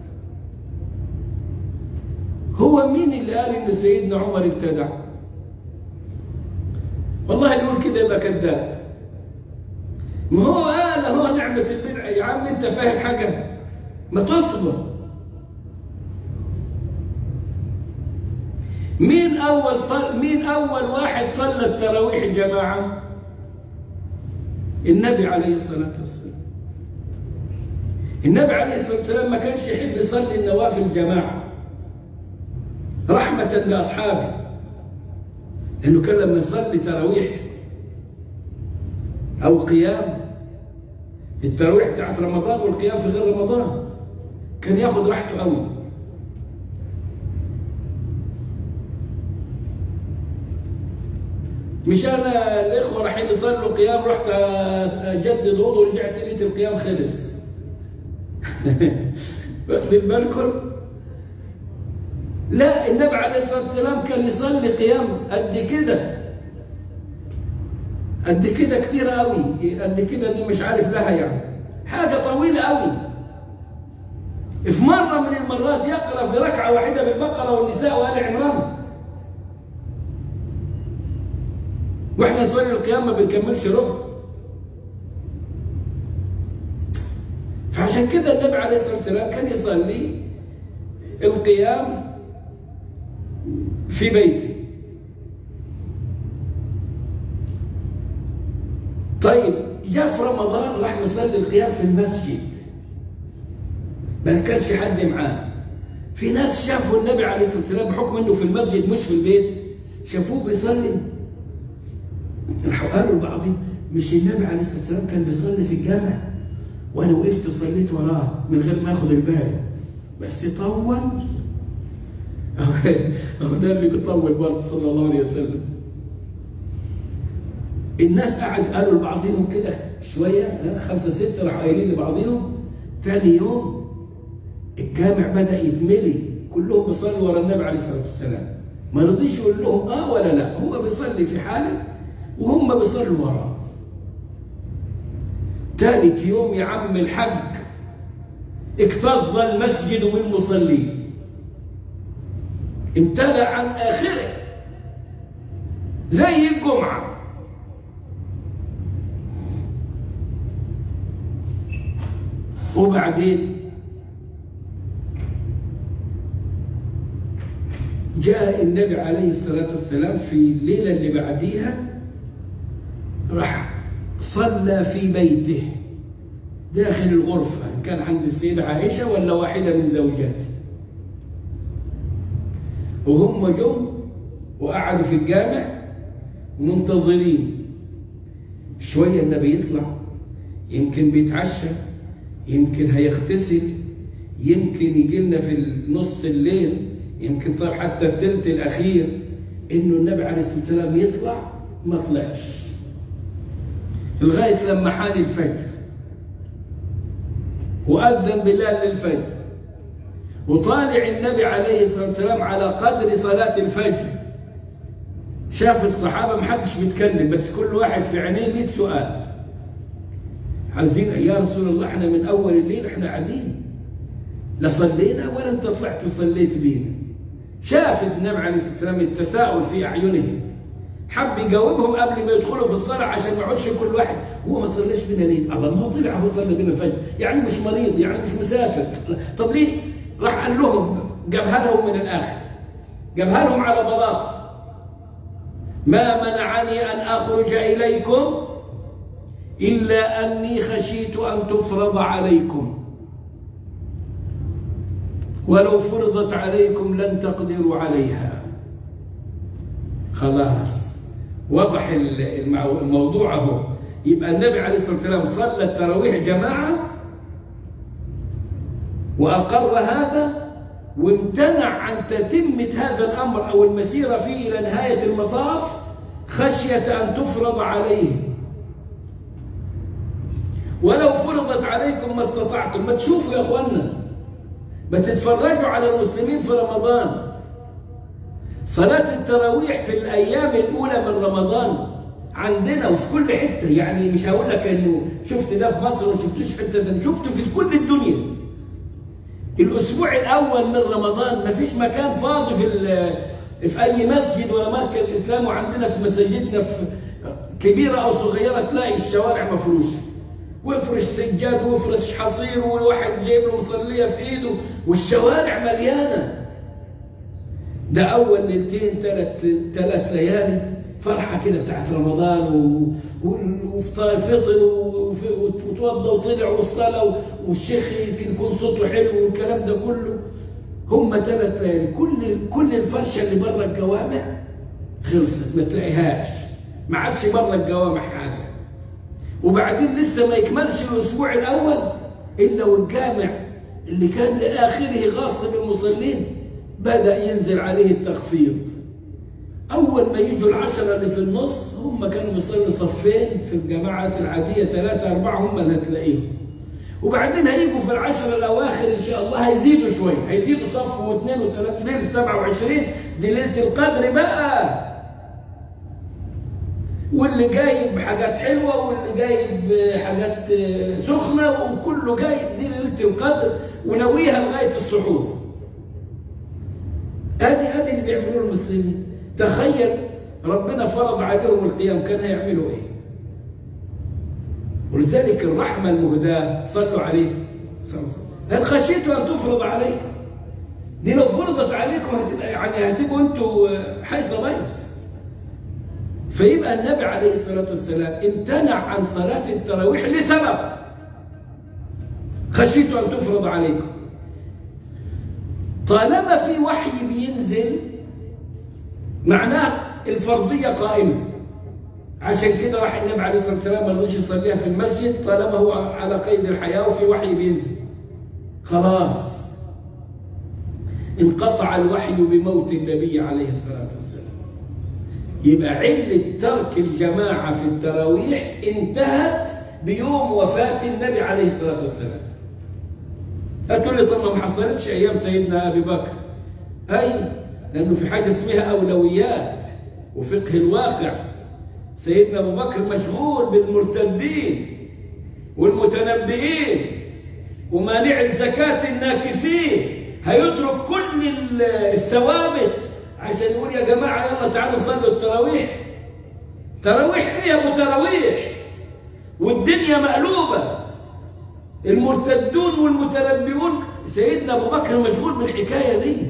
هو مين اللي قال أن سيدنا عمر ابتدع والله اللي يقول كده يبقى كذاب ما هو قال هو نعمة البدعة يا عم انت فاهم حاجة ما تصبر مين أول صل... مين أول واحد صلى التراويح جماعة النبي عليه الصلاة والسلام النبي عليه الصلاة والسلام ما كانش يحب يصلي النوافل جماعة رحمة لأصحابه لأنه كان لما يصلي تراويح أو قيام التراويح بتاعت رمضان والقيام في غير رمضان كان ياخد راحته قوي مش انا الاخوه رايحين يصلوا قيام رحت اجدد وضوء ورجعت لقيت القيام خلص بس بالكم لا النبي عليه الصلاه والسلام كان يصلي قيام قد كده قد كده كتير قوي قد كده دي مش عارف لها يعني حاجه طويله قوي في مره من المرات يقرا في ركعه واحده بالبقره والنساء وال عمران واحنا نصلي القيام ما بنكملش ربع فعشان كده النبي عليه الصلاه والسلام كان يصلي القيام في بيته طيب جاء في رمضان راح يصلي القيام في المسجد ما كانش حد معاه في ناس شافوا النبي عليه الصلاة والسلام بحكم انه في المسجد مش في البيت شافوه بيصلي راحوا قالوا لبعضهم مش النبي عليه الصلاة والسلام كان بيصلي في الجامع وانا وقفت وصليت وراه من غير ما اخد البال بس طول اهو ده اللي بيطول برضه صلى الله عليه وسلم الناس قعد قالوا لبعضهم كده شوية خمسة ستة راحوا قايلين لبعضهم ثاني يوم الجامع بدأ يتملي كلهم بيصلوا ورا النبي عليه الصلاة والسلام ما رضيش يقول لهم اه ولا لا هو بيصلي في حاله وهم بيصلوا وراه ثالث يوم يا عم الحج اكتظ المسجد بالمصلين امتلأ عن آخره زي الجمعة وبعدين جاء النبي عليه الصلاة والسلام في الليلة اللي بعديها راح صلى في بيته داخل الغرفة إن كان عند السيدة عائشة ولا واحدة من زوجاته وهم جم وقعدوا في الجامع منتظرين شوية النبي يطلع يمكن بيتعشى يمكن هيغتسل يمكن يجي لنا في نص الليل يمكن طيب حتى الثلث الأخير إنه النبي عليه الصلاة والسلام يطلع ما طلعش لغاية لما حان الفجر وأذن بلال للفجر وطالع النبي عليه الصلاة والسلام على قدر صلاة الفجر شاف الصحابة محدش بيتكلم بس كل واحد في عينيه 100 سؤال عايزين يا رسول الله احنا من أول الليل احنا قاعدين لا صلينا ولا انت طلعت وصليت بينا شاف النبي عليه الصلاة والسلام التساؤل في أعينهم حب يجاوبهم قبل ما يدخلوا في الصلاة عشان ما يقعدش كل واحد هو ما صلاش بينا ليه؟ الله ما هو طلع هو صلى بينا الفجر يعني مش مريض يعني مش مسافر طب ليه؟ راح قال لهم جابها لهم من الآخر جابها لهم على بلاطة ما منعني أن أخرج إليكم إلا أني خشيت أن تفرض عليكم ولو فرضت عليكم لن تقدروا عليها خلاص وضح الموضوع اهو يبقى النبي عليه الصلاة والسلام صلى التراويح جماعة وأقر هذا وامتنع عن تتمة هذا الأمر أو المسيرة فيه إلى نهاية المطاف خشية أن تفرض عليه ولو فرضت عليكم ما استطعتم ما تشوفوا يا أخوانا ما تتفرجوا على المسلمين في رمضان صلاة التراويح في الأيام الأولى من رمضان عندنا وفي كل حتة يعني مش هقول لك إنه شفت ده في مصر وما شفتوش حتة ده شفته في كل الدنيا الأسبوع الأول من رمضان ما فيش مكان فاضي في في أي مسجد ولا مركز إسلام وعندنا في مساجدنا في كبيرة أو صغيرة تلاقي الشوارع مفروشة وافرش سجاد وافرش حصير والواحد جايب له مصلية في إيده والشوارع مليانة ده أول ليلتين ثلاث ثلاث ليالي فرحة كده بتاعت رمضان و... وفطر فطر وتوضى وطلع والصلاة والشيخ يمكن يكون صوته حلو والكلام ده كله هم ثلاث ليالي كل كل الفرشة اللي بره الجوامع خلصت ما تلاقيهاش ما عادش بره الجوامع حاجة وبعدين لسه ما يكملش الأسبوع الأول إلا والجامع اللي كان لآخره غاص بالمصلين بدأ ينزل عليه التخفيض أول ما يجوا العشرة اللي في النص هم كانوا بيصلوا صفين في الجماعات العادية ثلاثة أربعة هم اللي هتلاقيهم وبعدين هيجوا في العشرة الأواخر إن شاء الله هيزيدوا شوية هيزيدوا صف واثنين وثلاثة ليلة 27 دي ليلة القدر بقى واللي جايب حاجات حلوة واللي جايب حاجات سخنة وكله جايب دي ليلة القدر ونويها لغاية السحور ادي ادي اللي بيعملوه المسلمين تخيل ربنا فرض عليهم القيام كان هيعملوا ايه ولذلك الرحمة المهداة صلوا عليه هل خشيتوا أن تفرض عليكم دي لو فرضت عليكم هتبقى يعني هتبقوا انتوا حيث بيت فيبقى النبي عليه الصلاة والسلام امتنع عن صلاة التراويح لسبب خشيت أن تفرض عليكم طالما في وحي بينزل معناه الفرضية قائمة عشان كده راح النبي عليه الصلاة والسلام ما رضيش يصليها في المسجد طالما هو على قيد الحياة وفي وحي بينزل خلاص انقطع الوحي بموت النبي عليه الصلاة والسلام يبقى علة ترك الجماعة في التراويح انتهت بيوم وفاة النبي عليه الصلاة والسلام هتقول لي طب ما حصلتش أيام سيدنا أبي بكر أي لأنه في حاجة اسمها أولويات وفقه الواقع سيدنا أبو بكر مشغول بالمرتدين والمتنبئين ومانع الزكاة الناكسين هيترك كل الثوابت عشان يقول يا جماعة يلا تعالوا صلوا التراويح تراويح فيها ابو تراويح والدنيا مقلوبة المرتدون والمتنبئون سيدنا ابو بكر مشغول بالحكاية دي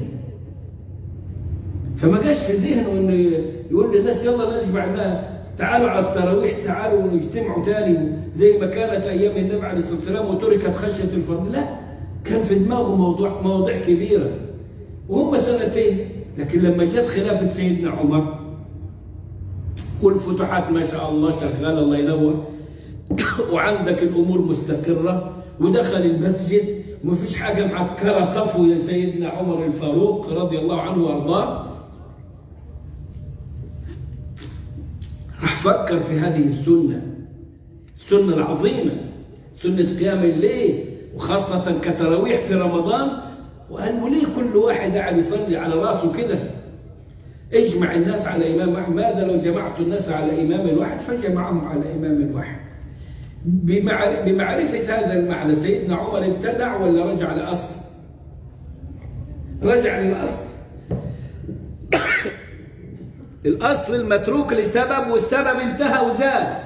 فما جاش في ذهنه انه يقول للناس يلا نجمع لها تعالوا على التراويح تعالوا ونجتمعوا تاني زي ما كانت ايام النبي عليه الصلاه والسلام وتركت خشيه الفرد لا كان في دماغه موضوع مواضيع كبيره وهم سنتين لكن لما جت خلافه سيدنا عمر والفتوحات ما شاء الله شغاله الله ينور وعندك الامور مستقره ودخل المسجد ومفيش حاجه معكره صفو يا سيدنا عمر الفاروق رضي الله عنه وارضاه راح فكر في هذه السنة السنة العظيمة سنة قيام الليل وخاصة كتراويح في رمضان وقال له ليه كل واحد قاعد يصلي على راسه كده اجمع الناس على إمام واحد ماذا لو جمعت الناس على إمام واحد فجمعهم على إمام واحد بمعرفة هذا المعنى سيدنا عمر ابتدع ولا رجع لأصل رجع للأصل الأصل المتروك لسبب والسبب انتهى وزال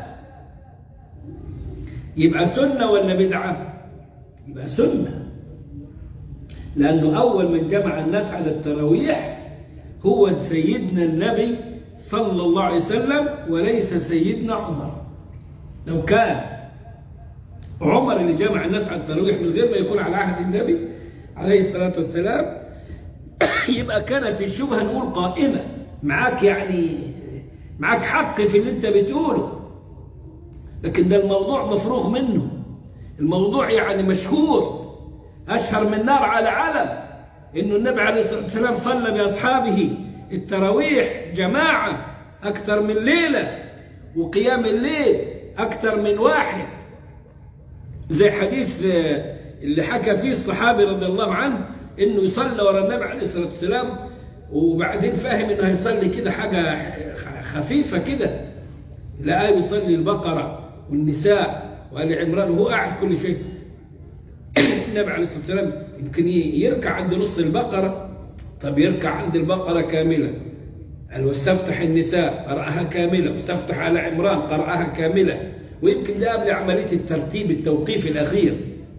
يبقى سنة ولا بدعة يبقى سنة لأنه أول من جمع الناس على التراويح هو سيدنا النبي صلى الله عليه وسلم وليس سيدنا عمر لو كان عمر اللي جمع الناس على التراويح من غير ما يكون على عهد النبي عليه الصلاة والسلام يبقى كانت الشبهة نقول قائمة معاك يعني معاك حق في اللي انت بتقوله لكن ده الموضوع مفروغ منه الموضوع يعني مشهور أشهر من نار على علم إنه النبي عليه الصلاة والسلام صلى بأصحابه التراويح جماعة أكثر من ليلة وقيام الليل أكثر من واحد زي حديث اللي حكى فيه الصحابي رضي الله عنه إنه يصلى ورا النبي عليه الصلاة والسلام وبعدين فاهم إنه هيصلي كده حاجة خفيفة كده لقاه يصلي البقرة والنساء وآل عمران وهو قاعد كل شيء النبي عليه الصلاة والسلام يمكن يركع عند نص البقرة طب يركع عند البقرة كاملة قال واستفتح النساء قرأها كاملة واستفتح على عمران قرأها كاملة ويمكن ده قبل عملية الترتيب التوقيف الأخير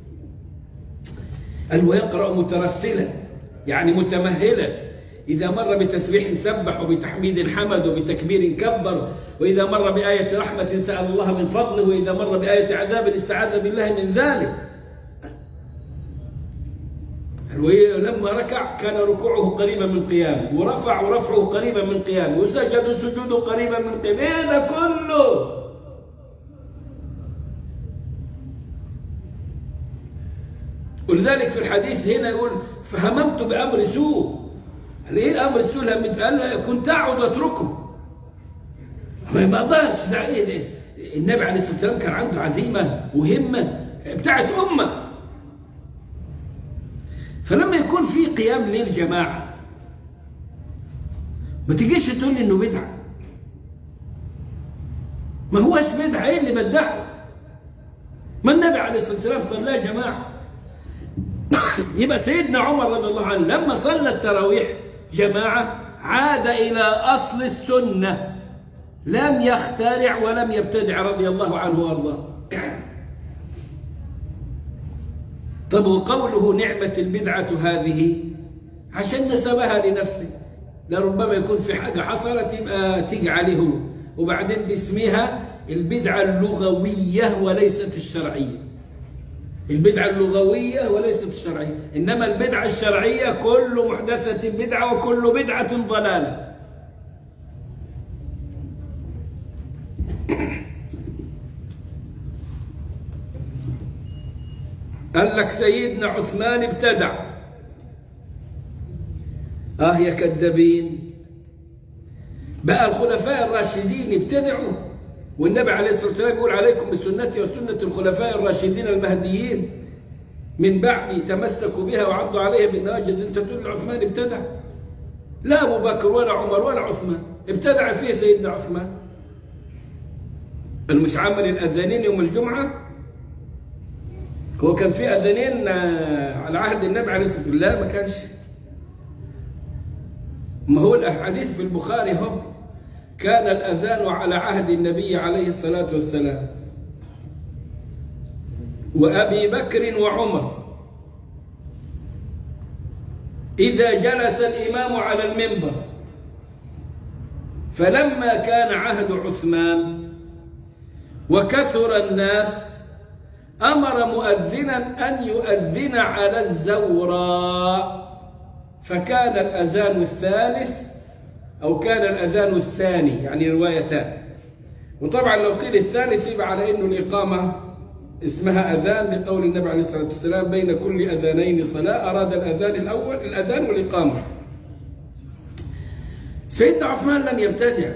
قال ويقرأ مترسلا يعني متمهلا إذا مر بتسبيح سبح وبتحميد حمد وبتكبير كبر وإذا مر بآية رحمة سأل الله من فضله وإذا مر بآية عذاب استعاذ بالله من ذلك لما ركع كان ركوعه قريبا من قيامه ورفع ورفعه قريبا من قيامه وسجد سجوده قريبا من قيامه ايه ده كله ولذلك في الحديث هنا يقول فهممت بأمر سوء قال ايه الأمر السوء لما قال كنت أقعد وأتركه ما يقدرش ده ايه النبي عليه الصلاة والسلام كان عنده عزيمة وهمة بتاعت أمة فلما يكون في قيام ليل جماعة ما تجيش تقول لي انه بدعة ما هوش بدعة ايه اللي بدعه ما النبي عليه الصلاة والسلام صلى جماعة يبقى سيدنا عمر رضي الله عنه لما صلى التراويح جماعة عاد إلى أصل السنة لم يخترع ولم يبتدع رضي الله عنه وارضاه طب وقوله نعمة البدعة هذه عشان نسبها لنفسه لربما يكون في حاجة حصلت يبقى تيجي عليه وبعدين باسمها البدعة اللغوية وليست الشرعية البدعة اللغوية وليست الشرعية إنما البدعة الشرعية كل محدثة بدعة وكل بدعة ضلالة قال لك سيدنا عثمان ابتدع اه يا كذابين بقى الخلفاء الراشدين ابتدعوا والنبي عليه الصلاة والسلام يقول عليكم بسنتي وسنة الخلفاء الراشدين المهديين من بعدي تمسكوا بها وعضوا عليها بالنواجذ انت تقول عثمان ابتدع لا ابو بكر ولا عمر ولا عثمان ابتدع فيه سيدنا عثمان المش عمل الاذانين يوم الجمعه هو كان في اذانين على عهد النبي عليه الصلاه والسلام لا ما كانش ما هو الاحاديث في البخاري هو كان الاذان على عهد النبي عليه الصلاه والسلام وابي بكر وعمر اذا جلس الامام على المنبر فلما كان عهد عثمان وكثر الناس أمر مؤذنا أن يؤذن على الزوراء فكان الأذان الثالث أو كان الأذان الثاني يعني روايتان وطبعا لو قيل الثالث يبقى على أنه الإقامة اسمها أذان لقول النبي عليه الصلاة والسلام بين كل أذانين صلاة أراد الأذان الأول الأذان والإقامة سيدنا عثمان لم يبتدع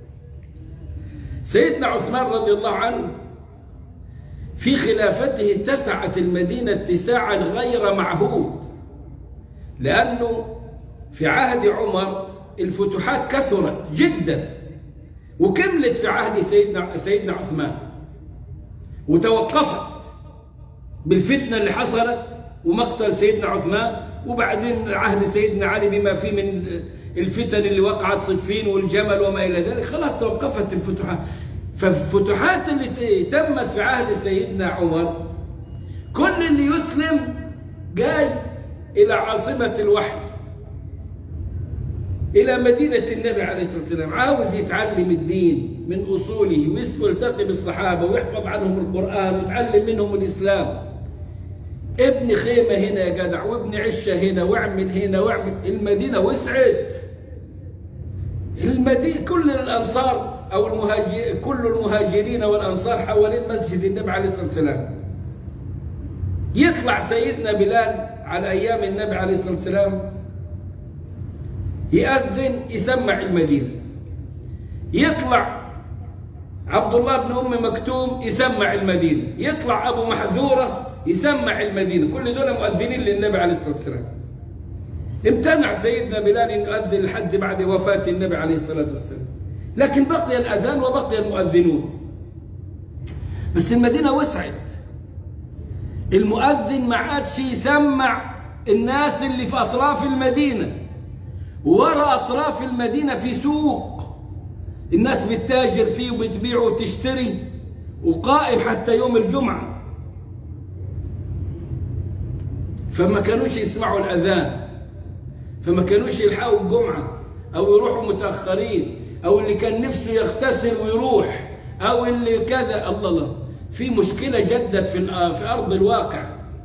سيدنا عثمان رضي الله عنه في خلافته اتسعت المدينة اتساعا غير معهود لأنه في عهد عمر الفتوحات كثرت جدا وكملت في عهد سيدنا, سيدنا عثمان وتوقفت بالفتنة اللي حصلت ومقتل سيدنا عثمان وبعدين عهد سيدنا علي بما فيه من الفتن اللي وقعت صفين والجمل وما إلى ذلك خلاص توقفت الفتوحات فالفتوحات اللي تمت في عهد سيدنا عمر كل اللي يسلم جاي إلى عاصمة الوحي إلى مدينة النبي عليه الصلاة والسلام عاوز يتعلم الدين من أصوله ويلتقي بالصحابة ويحفظ عنهم القرآن ويتعلم منهم الإسلام ابن خيمة هنا يا جدع وابن عشة هنا واعمل هنا واعمل المدينة وسعت المدينة كل الأنصار أو المهاجر كل المهاجرين والأنصار حوالين مسجد النبي عليه الصلاة والسلام يطلع سيدنا بلال على أيام النبي عليه الصلاة والسلام يأذن يسمع المدينة يطلع عبد الله بن أم مكتوم يسمع المدينة يطلع أبو محذورة يسمع المدينة كل دول مؤذنين للنبي عليه الصلاة والسلام امتنع سيدنا بلال أن يؤذن لحد بعد وفاة النبي عليه الصلاة والسلام لكن بقي الأذان وبقي المؤذنون بس المدينة وسعت المؤذن ما عادش يسمع الناس اللي في أطراف المدينة وراء أطراف المدينة في سوق الناس بتتاجر فيه وبتبيع وتشتري وقائم حتى يوم الجمعة فما كانوش يسمعوا الأذان فما كانوش يلحقوا الجمعة أو يروحوا متأخرين أو اللي كان نفسه يغتسل ويروح أو اللي كذا الله الله في مشكلة جدت في في أرض الواقع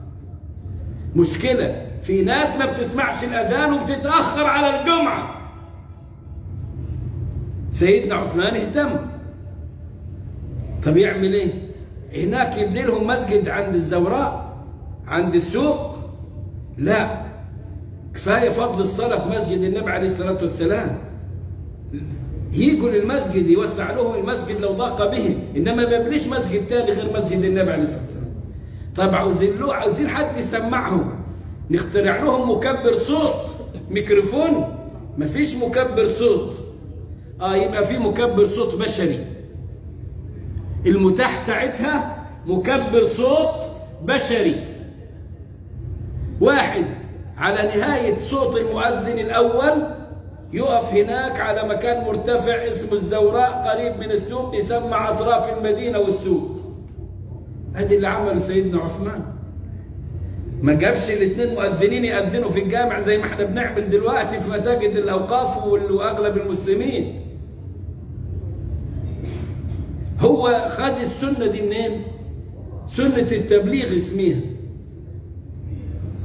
مشكلة في ناس ما بتسمعش الأذان وبتتأخر على الجمعة سيدنا عثمان اهتم طب يعمل ايه هناك يبني لهم مسجد عند الزوراء عند السوق لا كفاية فضل الصلاة في مسجد النبي عليه الصلاة والسلام يجوا للمسجد يوسع لهم المسجد لو ضاق به إنما ما يبنيش مسجد تاني غير مسجد النبي عليه الصلاة والسلام طب عاوزين له عاوزين حد يسمعهم نخترع لهم مكبر صوت ميكروفون مفيش مكبر صوت اه يبقى في مكبر صوت بشري المتاح ساعتها مكبر صوت بشري واحد على نهاية صوت المؤذن الأول يقف هناك على مكان مرتفع اسمه الزوراء قريب من السوق يسمع أطراف المدينة والسوق هذه اللي عمله سيدنا عثمان ما جابش الاثنين مؤذنين يأذنوا في الجامع زي ما احنا بنعمل دلوقتي في مساجد الأوقاف وأغلب المسلمين هو خد السنة دي منين سنة التبليغ اسمها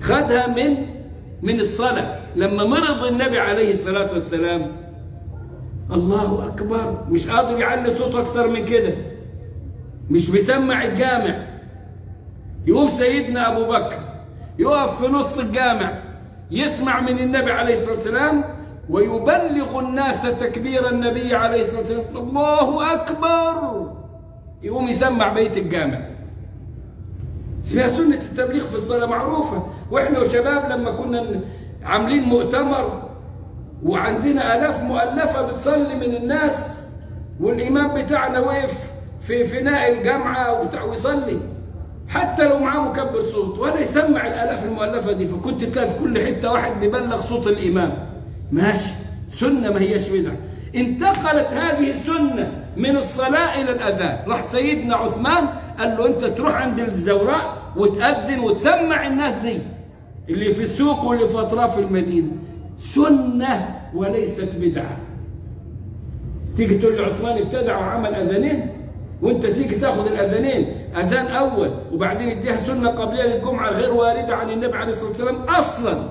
خدها من من الصلاة لما مرض النبي عليه الصلاة والسلام الله أكبر مش قادر يعلي صوته أكثر من كده مش بيسمع الجامع يقوم سيدنا أبو بكر يقف في نص الجامع يسمع من النبي عليه الصلاة والسلام ويبلغ الناس تكبير النبي عليه الصلاة والسلام الله أكبر يقوم يسمع بيت الجامع فيها سنة التبليغ في الصلاة معروفة وإحنا وشباب لما كنا عاملين مؤتمر وعندنا آلاف مؤلفة بتصلي من الناس والإمام بتاعنا وقف في فناء الجامعة وبتاع ويصلي حتى لو معاه مكبر صوت ولا يسمع الآلاف المؤلفة دي فكنت تلاقي في كل حتة واحد بيبلغ صوت الإمام ماشي سنة ما هيش بدعة انتقلت هذه السنة من الصلاة إلى الأذان راح سيدنا عثمان قال له أنت تروح عند الزوراء وتأذن وتسمع الناس دي اللي في السوق واللي في أطراف المدينة سنة وليست بدعة تيجي تقول لعثمان ابتدع وعمل أذانين وانت تيجي تاخذ الأذانين أذان أول وبعدين يديها سنة قبلية للجمعة غير واردة عن النبي عليه الصلاة والسلام أصلا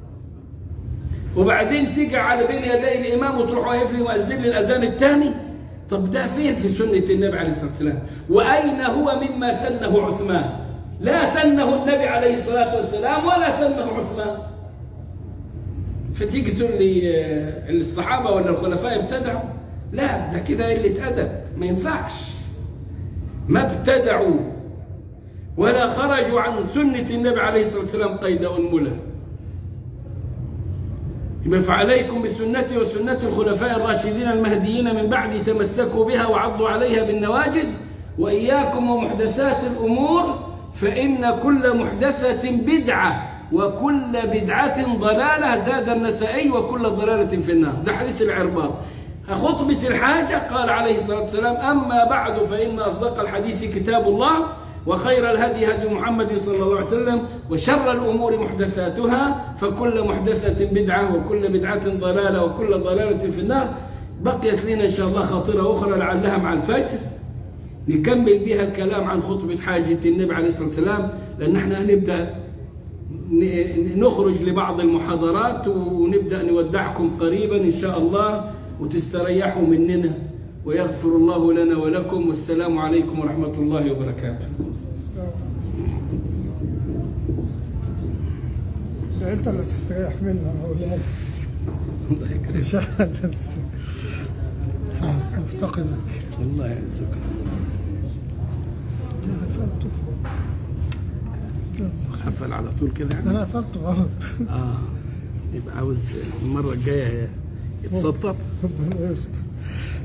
وبعدين تيجي على بين يدي الإمام وتروح واقف لي مؤذن للأذان الثاني طب ده فين في سنة النبي عليه الصلاة والسلام وأين هو مما سنه عثمان لا سنه النبي عليه الصلاة والسلام ولا سنه عثمان فتيجي تقول لي الصحابة ولا الخلفاء ابتدعوا لا ده كده قلة أدب ما ينفعش ما ابتدعوا ولا خرجوا عن سنة النبي عليه الصلاة والسلام قيد أنملة يبقى فعليكم بسنتي وسنة الخلفاء الراشدين المهديين من بعد تمسكوا بها وعضوا عليها بالنواجذ وإياكم ومحدثات الأمور فإن كل محدثة بدعة وكل بدعة ضلالة زاد النسائي وكل ضلالة في النار ده حديث العرباط خطبة الحاجة قال عليه الصلاة والسلام أما بعد فإن أصدق الحديث كتاب الله وخير الهدي هدي محمد صلى الله عليه وسلم وشر الأمور محدثاتها فكل محدثة بدعة وكل بدعة ضلالة وكل ضلالة في النار بقيت لنا إن شاء الله خاطرة أخرى لعلها مع الفجر نكمل بها الكلام عن خطبة حاجة النبي عليه الصلاة والسلام لأن احنا هنبدأ نخرج لبعض المحاضرات ونبدأ نودعكم قريبا إن شاء الله وتستريحوا مننا ويغفر الله لنا ولكم والسلام عليكم ورحمة الله وبركاته انت اللي تستريح منها مولانا الله يكرمك مش احنا اللي نستريح. افتقدك الله يعزك انا قفلته حفل على طول كده يعني انا قفلته غلط اه يبقى عاوز المرة الجاية يتسطر ربنا يستر